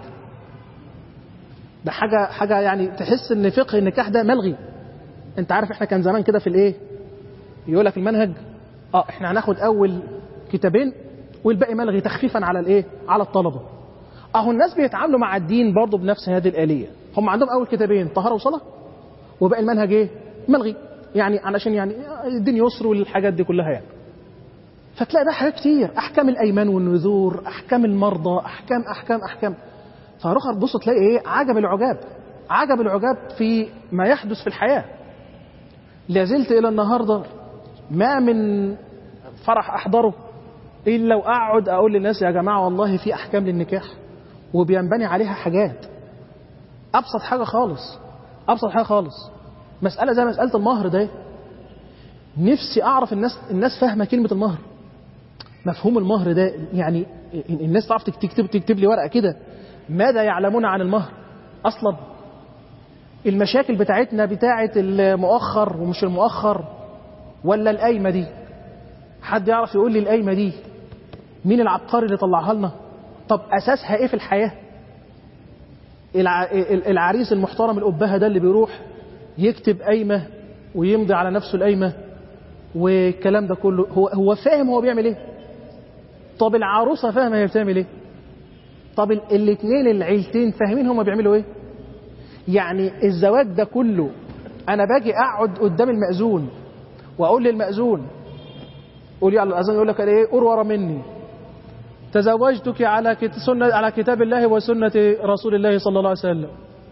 Speaker 1: ده حاجه حاجه يعني تحس ان فقه النكاح ده ملغي انت عارف احنا كان زمان كده في الايه يقول لك المنهج اه احنا هناخد اول كتابين والباقي ملغي تخفيفا على الايه على الطلبه اهو الناس بيتعاملوا مع الدين برضه بنفس هذه الاليه هم عندهم اول كتابين طهاره وصلاه وباقي المنهج ايه ملغي يعني علشان يعني الدين يسر والحاجات دي كلها يعني فتلاقي بقى حاجات كتير احكام الايمان والنذور احكام المرضى احكام احكام احكام فاروح تبص تلاقي ايه عجب العجاب عجب العجاب في ما يحدث في الحياه لازلت الى النهارده ما من فرح احضره الا واقعد اقول للناس يا جماعه والله في احكام للنكاح وبينبني عليها حاجات ابسط حاجه خالص ابسط حاجه خالص مساله زي مساله المهر ده نفسي اعرف الناس الناس فاهمه كلمه المهر مفهوم المهر ده يعني الناس تعرف تكتب تكتب لي ورقه كده ماذا يعلمون عن المهر اصلا المشاكل بتاعتنا بتاعت المؤخر ومش المؤخر ولا القايمة دي حد يعرف يقول لي القايمة دي مين العبقري اللي طلعها لنا طب أساسها إيه في الحياة الع... العريس المحترم الأبهة ده اللي بيروح يكتب قايمة ويمضي على نفسه القايمة والكلام ده كله هو هو فاهم هو بيعمل ايه طب العروسة فاهمة هي بتعمل ايه طب الاثنين العيلتين فاهمين هما بيعملوا ايه يعني الزواج ده كله انا باجي اقعد قدام المأذون واقول للمأذون قول على الاذان يقول لك ايه قر ورا مني تزوجتك على سنة على كتاب الله وسنة رسول الله صلى الله عليه وسلم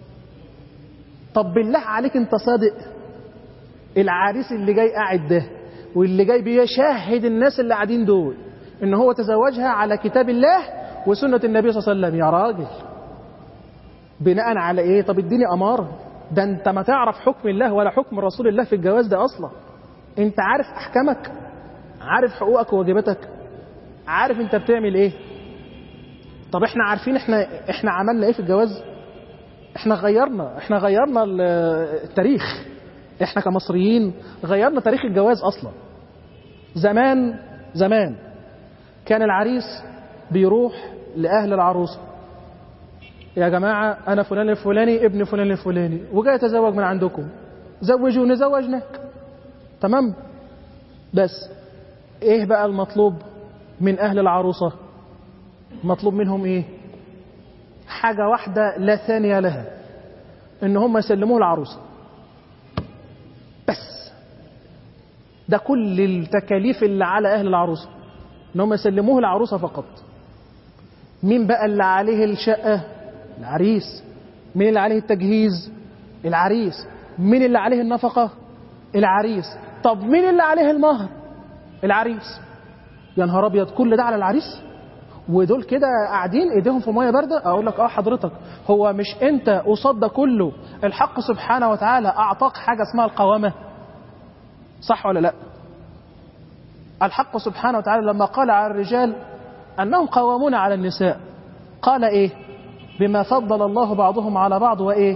Speaker 1: طب بالله عليك انت صادق العريس اللي جاي قاعد ده واللي جاي بيشهد الناس اللي قاعدين دول ان هو تزوجها على كتاب الله وسنة النبي صلى الله عليه وسلم يا راجل بناء على ايه طب اديني اماره ده انت ما تعرف حكم الله ولا حكم رسول الله في الجواز ده اصلا انت عارف احكامك عارف حقوقك وواجباتك عارف انت بتعمل ايه طب احنا عارفين احنا احنا عملنا ايه في الجواز احنا غيرنا احنا غيرنا التاريخ احنا كمصريين غيرنا تاريخ الجواز اصلا زمان زمان كان العريس بيروح لاهل العروسه يا جماعه انا فلان الفلاني ابن فلان الفلاني وجاي اتزوج من عندكم زوجوني زوجناك تمام بس ايه بقى المطلوب من اهل العروسه مطلوب منهم ايه حاجه واحده لا ثانيه لها ان هم يسلموه العروسه بس ده كل التكاليف اللي على اهل العروسه ان هم يسلموه العروسه فقط مين بقى اللي عليه الشقه العريس مين اللي عليه التجهيز العريس مين اللي عليه النفقه العريس طب مين اللي عليه المهر العريس يا نهار ابيض كل ده على العريس ودول كده قاعدين ايديهم في ميه بارده اقول لك اه حضرتك هو مش انت قصاد ده كله الحق سبحانه وتعالى اعطاك حاجه اسمها القوامه صح ولا لا الحق سبحانه وتعالى لما قال على الرجال انهم قوامون على النساء قال ايه بما فضل الله بعضهم على بعض وايه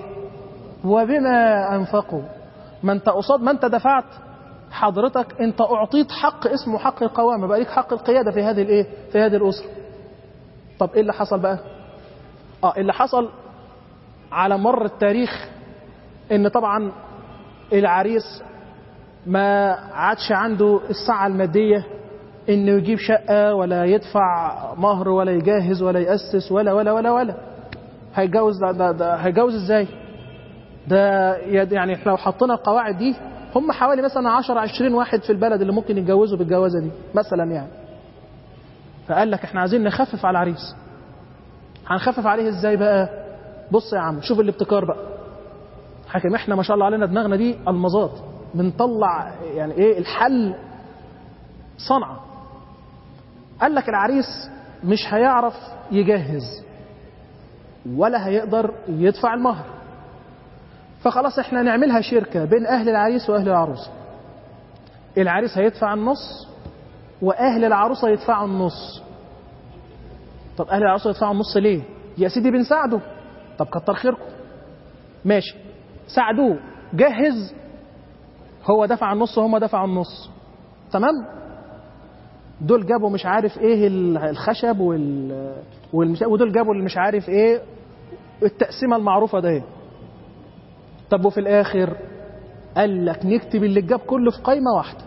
Speaker 1: وبما انفقوا ما انت قصاد ما انت دفعت حضرتك انت اعطيت حق اسمه حق القوامه بقى ليك حق القياده في هذه الايه في هذه الاسره طب ايه اللي حصل بقى اه اللي حصل على مر التاريخ ان طبعا العريس ما عادش عنده السعه الماديه انه يجيب شقه ولا يدفع مهر ولا يجهز ولا ياسس ولا ولا ولا ولا هيتجوز ده, ده, ده هيتجوز ازاي ده يعني احنا لو حطينا القواعد دي هم حوالي مثلا 10 20 واحد في البلد اللي ممكن يتجوزوا بالجوازه دي مثلا يعني فقال لك احنا عايزين نخفف على العريس هنخفف عليه ازاي بقى بص يا عم شوف الابتكار بقى حاكم احنا ما شاء الله علينا دماغنا دي المظات بنطلع يعني ايه الحل صنعه قال لك العريس مش هيعرف يجهز ولا هيقدر يدفع المهر فخلاص احنا نعملها شركة بين أهل العريس وأهل العروسة العريس هيدفع النص وأهل العروسة يدفعوا النص طب أهل العروسة يدفعوا النص ليه؟ يا سيدي بنساعده طب كتر خيركم ماشي ساعدوه جهز هو دفع النص وهم دفعوا النص تمام دول جابوا مش عارف ايه الخشب وال والمش... ودول جابوا اللي مش عارف ايه التقسيمه المعروفه ده طب وفي الاخر قال لك نكتب اللي جاب كله في قائمه واحده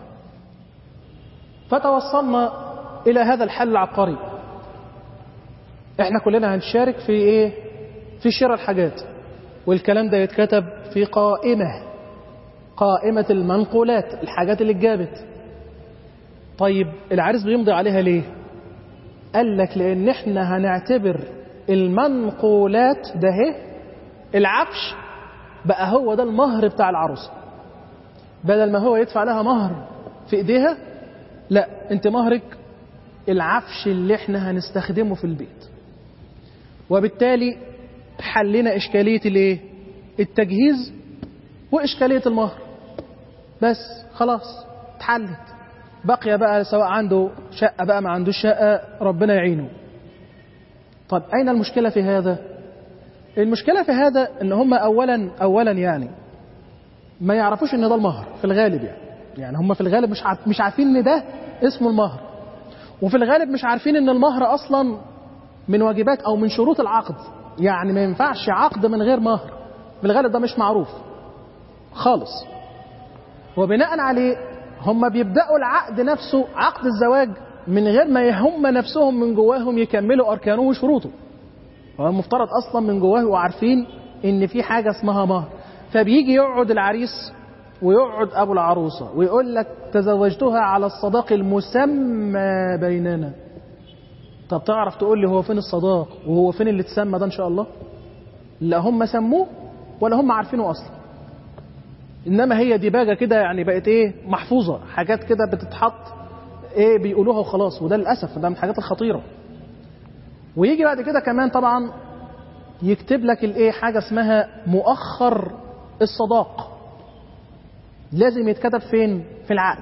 Speaker 1: فتوصلنا الى هذا الحل العبقري احنا كلنا هنشارك في ايه في شراء الحاجات والكلام ده يتكتب في قائمه قائمه المنقولات الحاجات اللي اتجابت طيب العريس بيمضي عليها ليه قال لك لان احنا هنعتبر المنقولات ده اهي العفش بقى هو ده المهر بتاع العروسه بدل ما هو يدفع لها مهر في ايديها لا انت مهرك العفش اللي احنا هنستخدمه في البيت وبالتالي حلنا اشكاليه الايه التجهيز واشكاليه المهر بس خلاص اتحلت بقي بقى سواء عنده شقه بقى ما عندوش شقه ربنا يعينه طب اين المشكله في هذا المشكلة في هذا ان هم اولا اولا يعني ما يعرفوش ان ده المهر في الغالب يعني يعني هم في الغالب مش عارف مش عارفين ان ده اسمه المهر وفي الغالب مش عارفين ان المهر اصلا من واجبات او من شروط العقد يعني ما ينفعش عقد من غير مهر في الغالب ده مش معروف خالص وبناء عليه هم بيبداوا العقد نفسه عقد الزواج من غير ما هم نفسهم من جواهم يكملوا اركانه وشروطه هو المفترض اصلا من جواه وعارفين ان في حاجه اسمها مهر فبيجي يقعد العريس ويقعد ابو العروسه ويقول لك تزوجتها على الصداق المسمى بيننا طب تعرف تقول لي هو فين الصداق وهو فين اللي اتسمى ده ان شاء الله لا هم سموه ولا هم عارفينه اصلا انما هي ديباجه كده يعني بقت ايه محفوظه حاجات كده بتتحط ايه بيقولوها وخلاص وده للاسف ده من الحاجات الخطيره ويجي بعد كده كمان طبعا يكتب لك الايه حاجه اسمها مؤخر الصداق لازم يتكتب فين في العقد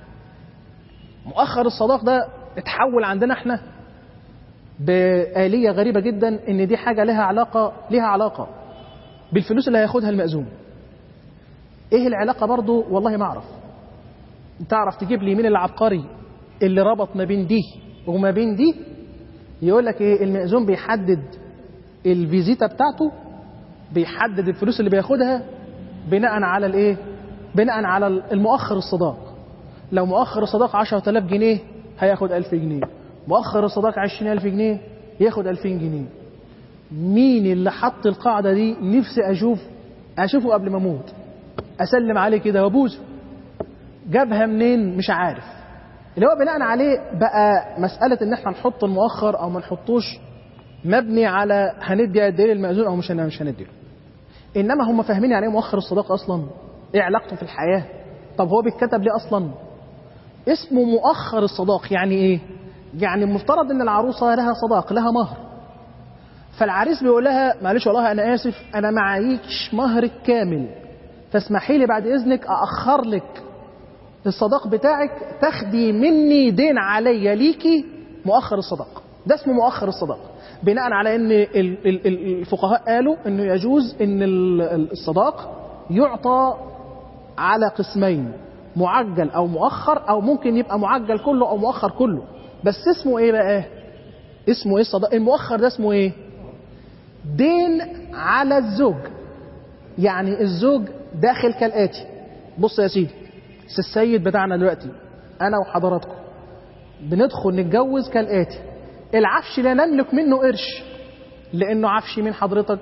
Speaker 1: مؤخر الصداق ده اتحول عندنا احنا بآلية غريبة جدا ان دي حاجة لها علاقة لها علاقة بالفلوس اللي هياخدها المأذون ايه العلاقة برضو والله ما اعرف تعرف تجيب لي مين العبقري اللي ربط ما بين دي وما بين دي يقول لك ايه المأذون بيحدد الفيزيتا بتاعته بيحدد الفلوس اللي بياخدها بناء على الايه بناء على المؤخر الصداق لو مؤخر الصداق 10000 جنيه هياخد 1000 جنيه مؤخر الصداق 20000 جنيه ياخد 2000 جنيه مين اللي حط القاعدة دي نفسي أشوف أشوفه قبل ما أموت أسلم عليه كده وأبوسه جابها منين مش عارف اللي هو بناء عليه بقى مسألة إن إحنا نحط المؤخر أو ما نحطوش مبني على هندي قد إيه للمأذون أو مش مش هنديله إنما هم فاهمين يعني إيه مؤخر الصداق أصلا إيه علاقته في الحياة طب هو بيتكتب ليه أصلا اسمه مؤخر الصداق يعني إيه يعني المفترض إن العروسة لها صداق لها مهر فالعريس بيقول لها معلش والله أنا آسف أنا معيش مهرك كامل فاسمحي لي بعد إذنك أأخر لك الصداق بتاعك تاخدي مني دين عليا ليكي مؤخر الصداق ده اسمه مؤخر الصداق بناء على ان الفقهاء قالوا انه يجوز ان الصداق يعطى على قسمين معجل او مؤخر او ممكن يبقى معجل كله او مؤخر كله بس اسمه ايه بقى اسمه ايه الصداق المؤخر ده اسمه ايه دين على الزوج يعني الزوج داخل كالاتي بص يا سيدي السيد بتاعنا دلوقتي انا وحضراتكم بندخل نتجوز كالاتي العفش لا نملك منه قرش لانه عفش مين حضرتك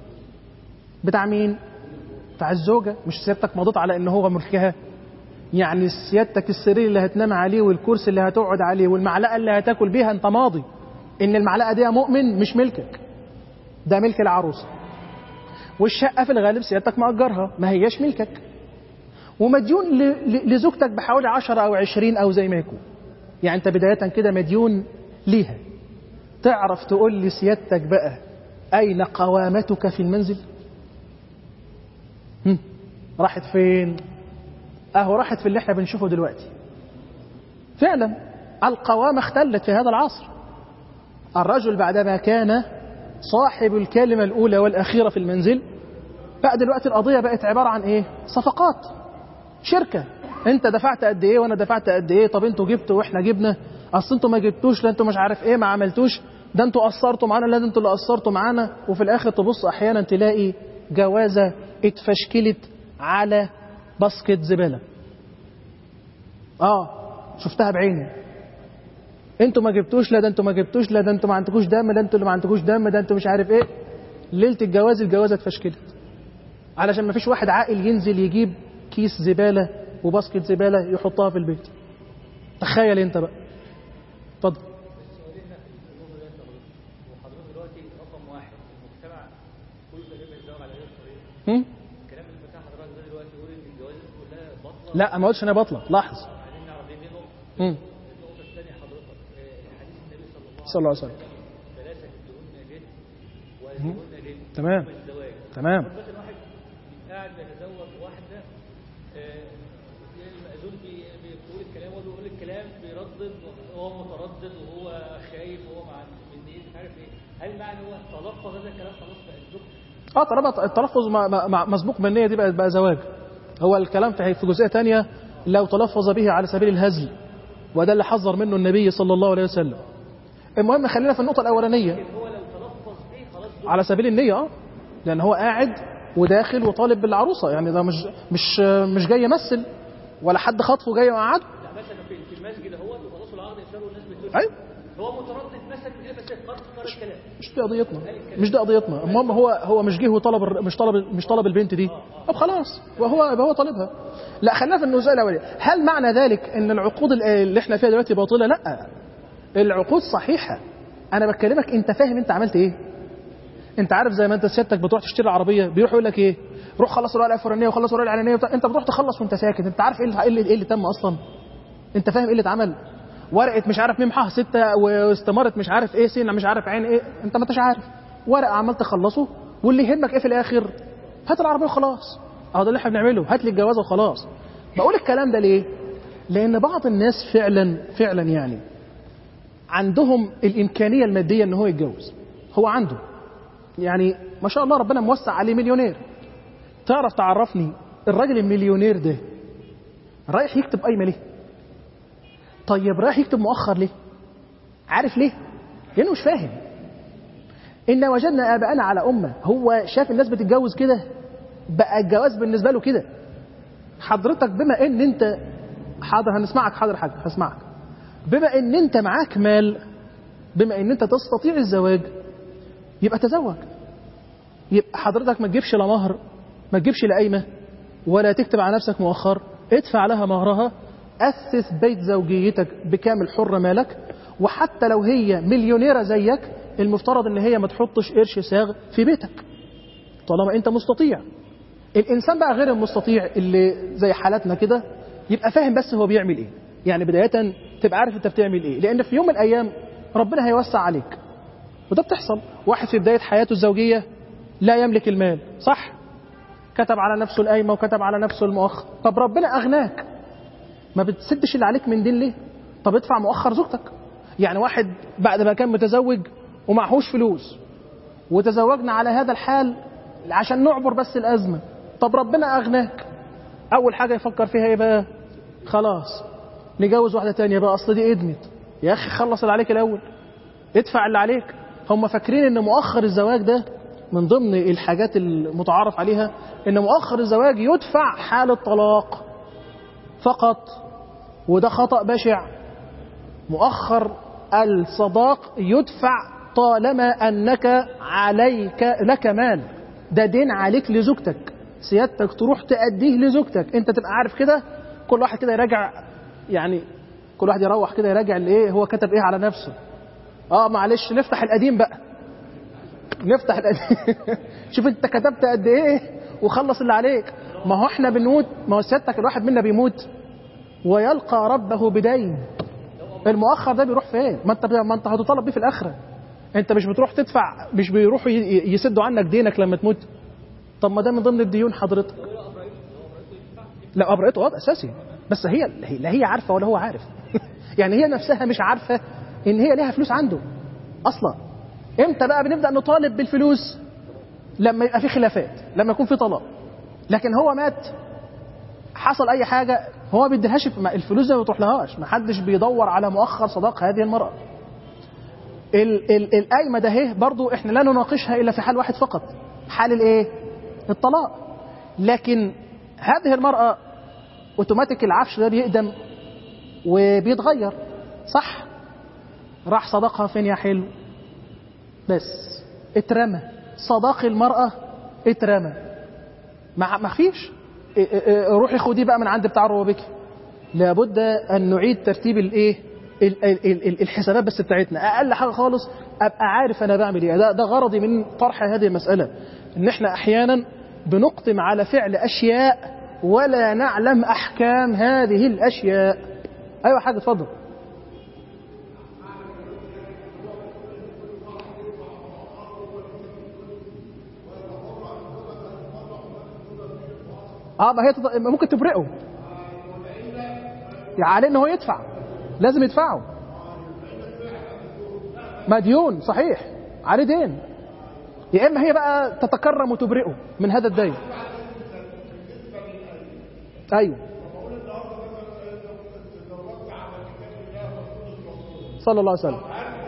Speaker 1: بتاع مين بتاع الزوجه مش سيادتك مضيت على ان هو ملكها يعني سيادتك السرير اللي هتنام عليه والكرسي اللي هتقعد عليه والمعلقه اللي هتاكل بيها انت ماضي ان المعلقه دي يا مؤمن مش ملكك ده ملك العروسه والشقه في الغالب سيادتك مأجرها ما هياش ملكك ومديون لزوجتك بحوالي 10 او 20 او زي ما يكون يعني انت بدايه كده مديون ليها تعرف تقول لي سيادتك بقى أين قوامتك في المنزل هم؟ راحت فين أهو راحت في اللي احنا بنشوفه دلوقتي فعلا القوامة اختلت في هذا العصر الرجل بعدما كان صاحب الكلمة الأولى والأخيرة في المنزل بقى دلوقتي القضية بقت عبارة عن إيه صفقات شركة انت دفعت قد ايه وانا دفعت قد ايه طب انتوا جبتوا واحنا جبنا اصل انتوا ما جبتوش لا انتوا مش عارف ايه ما عملتوش ده انتوا قصرتوا معانا لا ده انتوا اللي قصرتوا معانا وفي الاخر تبص احيانا تلاقي جوازه اتفشكلت على باسكت زباله اه شفتها بعيني انتوا ما جبتوش لا ده انتوا ما جبتوش لا ده انتوا ما عندكوش دم ده انتوا اللي ما عندكوش دم ده انتوا مش عارف ايه ليله الجواز الجوازه اتفشكلت علشان ما فيش واحد عاقل ينزل يجيب كيس زباله وباسكت زباله يحطها في البيت تخيل انت بقى اتفضل هم؟ لا ما قلتش انها باطله لاحظ هم. صلى الله عليه وسلم هم. تمام تمام
Speaker 2: قاعد بيتزوج واحده المأذون بيقول الكلام وهو بيقول الكلام بيردد وهو متردد وهو خايف وهو مع من ايه مش عارف ايه هل معنى هو تلفظ هذا الكلام خلاص بقى الزوج
Speaker 1: اه طالما التلفظ مع- مع- مع- مسبوق بالنية دي بقى, بقى زواج هو الكلام في في جزئية تانية لو تلفظ به على سبيل الهزل وده اللي حذر منه النبي صلى الله عليه وسلم المهم خلينا في النقطة الأولانية
Speaker 2: هو لو تلفظ به خلاص زوج
Speaker 1: على سبيل النية اه لأن هو قاعد وداخل وطالب بالعروسة يعني ده مش مش مش جاي يمثل ولا حد خطفه جاي يقعده
Speaker 2: لا مثلا في في المسجد اهوت وخلاص العقد يسار والناس بتقول
Speaker 1: ايوه
Speaker 2: هو متردد مثلا من ايه بس قرر قرر الكلام
Speaker 1: مش دي قضيتنا مش دي قضيتنا المهم هو هو مش جه وطلب الر- مش طلب مش طلب البنت دي طب خلاص وهو يبقى هو طالبها لا خلينا في النزاع الاولاني هل معنى ذلك ان العقود ال- اللي احنا فيها دلوقتي باطله لا العقود صحيحه انا بكلمك انت فاهم انت عملت ايه انت عارف زي ما انت سيادتك بتروح تشتري عربيه بيروح يقول لك ايه روح خلص الورقه الفلانيه وخلص الورقه العلانيه وبتاع. انت بتروح تخلص وانت ساكت انت عارف ايه اللي, إيه اللي, إيه اللي تم اصلا انت فاهم ايه اللي اتعمل ورقه مش عارف ميم ح ستة واستمرت مش عارف ايه سين مش عارف عين ايه انت ما انتش عارف ورقه عمال تخلصه واللي يهمك ايه في الاخر هات العربيه وخلاص اهو ده اللي احنا بنعمله هات لي الجوازه وخلاص بقول الكلام ده ليه لان بعض الناس فعلا فعلا يعني عندهم الامكانيه الماديه ان هو يتجوز هو عنده يعني ما شاء الله ربنا موسع عليه مليونير تعرف تعرفني الراجل المليونير ده رايح يكتب قايمه ليه طيب رايح يكتب مؤخر ليه عارف ليه لانه مش فاهم ان وجدنا اباءنا على امه هو شاف الناس بتتجوز كده بقى الجواز بالنسبه له كده حضرتك بما ان انت حاضر هنسمعك حاضر حاجه هسمعك بما ان انت معاك مال بما ان انت تستطيع الزواج يبقى تزوج يبقى حضرتك ما تجيبش لا مهر ما تجيبش لا قايمه ولا تكتب على نفسك مؤخر ادفع لها مهرها أسس بيت زوجيتك بكامل حر مالك وحتى لو هي مليونيرة زيك المفترض ان هي ما تحطش قرش ساغ في بيتك طالما انت مستطيع الانسان بقى غير المستطيع اللي زي حالاتنا كده يبقى فاهم بس هو بيعمل ايه يعني بداية تبقى عارف انت بتعمل ايه لان في يوم من الايام ربنا هيوسع عليك وده بتحصل واحد في بداية حياته الزوجية لا يملك المال صح كتب على نفسه القايمة وكتب على نفسه المؤخر طب ربنا أغناك ما بتسدش اللي عليك من دين ليه طب ادفع مؤخر زوجتك يعني واحد بعد ما كان متزوج ومعهوش فلوس وتزوجنا على هذا الحال عشان نعبر بس الأزمة طب ربنا أغناك أول حاجة يفكر فيها إيه بقى خلاص نجوز واحدة تانية بقى أصل دي ادمت يا أخي خلص اللي عليك الأول ادفع اللي عليك هم فاكرين ان مؤخر الزواج ده من ضمن الحاجات المتعارف عليها ان مؤخر الزواج يدفع حال الطلاق فقط وده خطأ بشع مؤخر الصداق يدفع طالما انك عليك لك مال ده دين عليك لزوجتك سيادتك تروح تأديه لزوجتك انت تبقى عارف كده كل واحد كده يراجع يعني كل واحد يروح كده يراجع الايه هو كتب ايه على نفسه اه معلش نفتح القديم بقى نفتح القديم شوف انت كتبت قد ايه وخلص اللي عليك ما هو احنا بنموت ما هو سيادتك الواحد منا بيموت ويلقى ربه بدين المؤخر ده بيروح فين ما انت ما انت هتطالب بيه في الاخره انت مش بتروح تدفع مش بيروحوا ي- يسدوا عنك دينك لما تموت طب ما ده من ضمن الديون حضرتك لا ابرئته اه اساسي بس هي لا هي عارفه ولا هو عارف يعني هي نفسها مش عارفه ان هي ليها فلوس عنده اصلا امتى بقى بنبدا نطالب بالفلوس لما يبقى في خلافات لما يكون في طلاق لكن هو مات حصل اي حاجه هو ما بيديهاش ما الفلوس دي ما بتروحلهاش ما حدش بيدور على مؤخر صداق هذه المراه ال ال القايمه ده اهي برضو احنا لا نناقشها الا في حال واحد فقط حال الايه الطلاق لكن هذه المراه اوتوماتيك العفش ده بيقدم وبيتغير صح راح صداقها فين يا حلو بس اترمى صداق المرأة اترمى ما ما فيش اه اه اه روحي خديه بقى من عند بتاع الروابيكي لابد ان نعيد ترتيب الايه ال- ال- ال- الحسابات بس بتاعتنا اقل حاجه خالص ابقى عارف انا بعمل ايه ده, ده غرضي من طرح هذه المساله ان احنا احيانا بنقدم على فعل اشياء ولا نعلم احكام هذه الاشياء ايوه حاجه اتفضل اه ما هي تض... ممكن تبرئه يعني عليه ان هو يدفع لازم يدفعه مديون صحيح عليه دين يا اما هي بقى تتكرم وتبرئه من هذا الدين ايوه صلى الله عليه وسلم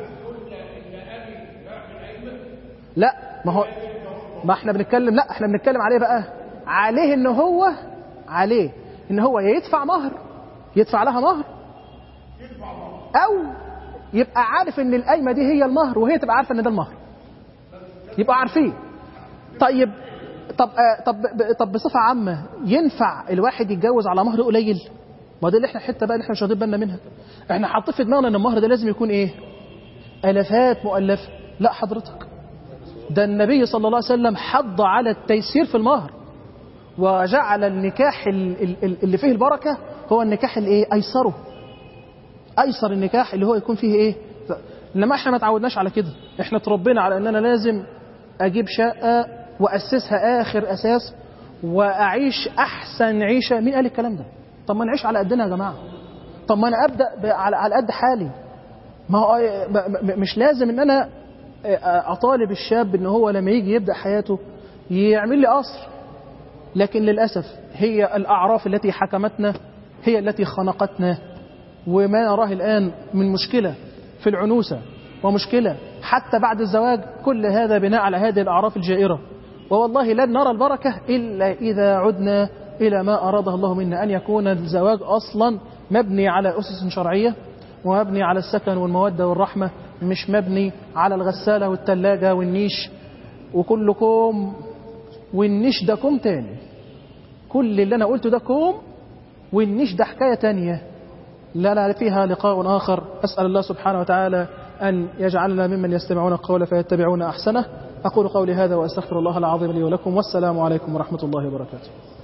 Speaker 1: لا ما هو ما احنا بنتكلم لا احنا بنتكلم عليه بقى عليه ان هو عليه ان هو يا يدفع مهر يدفع لها مهر او يبقى عارف ان القايمه دي هي المهر وهي تبقى عارفه ان ده المهر يبقى عارفين طيب طب آه طب ب- طب بصفه عامه ينفع الواحد يتجوز على مهر قليل ما ده اللي احنا الحته بقى اللي احنا مش واخدين بالنا منها احنا حاطين في دماغنا ان المهر ده لازم يكون ايه الافات مؤلفه لا حضرتك ده النبي صلى الله عليه وسلم حض على التيسير في المهر وجعل النكاح ال- ال- ال- اللي فيه البركه هو النكاح الايه ايسره ايسر النكاح اللي هو يكون فيه ايه ف- انما احنا ما تعودناش على كده احنا اتربينا على ان انا لازم اجيب شقه واسسها اخر اساس واعيش احسن عيشه مين قال الكلام ده طب ما نعيش على قدنا يا جماعه طب ما انا ابدا ب- على على قد حالي ما هو ب- ب- مش لازم ان انا اطالب الشاب ان هو لما يجي يبدا حياته يعمل لي قصر لكن للاسف هي الاعراف التي حكمتنا هي التي خنقتنا وما نراه الآن من مشكلة في العنوسة ومشكلة حتى بعد الزواج كل هذا بناء على هذه الأعراف الجائرة ووالله لن نرى البركة إلا إذا عدنا إلى ما أراده الله منا أن يكون الزواج أصلا مبني على أسس شرعية ومبني على السكن والمودة والرحمة مش مبني على الغسالة والتلاجة والنيش وكل كوم والنيش ده كوم تاني كل اللي أنا قلته ده كوم والنيش ده حكاية تانية لا لا فيها لقاء آخر أسأل الله سبحانه وتعالى أن يجعلنا ممن يستمعون القول فيتبعون أحسنه أقول قولي هذا وأستغفر الله العظيم لي ولكم والسلام عليكم ورحمة الله وبركاته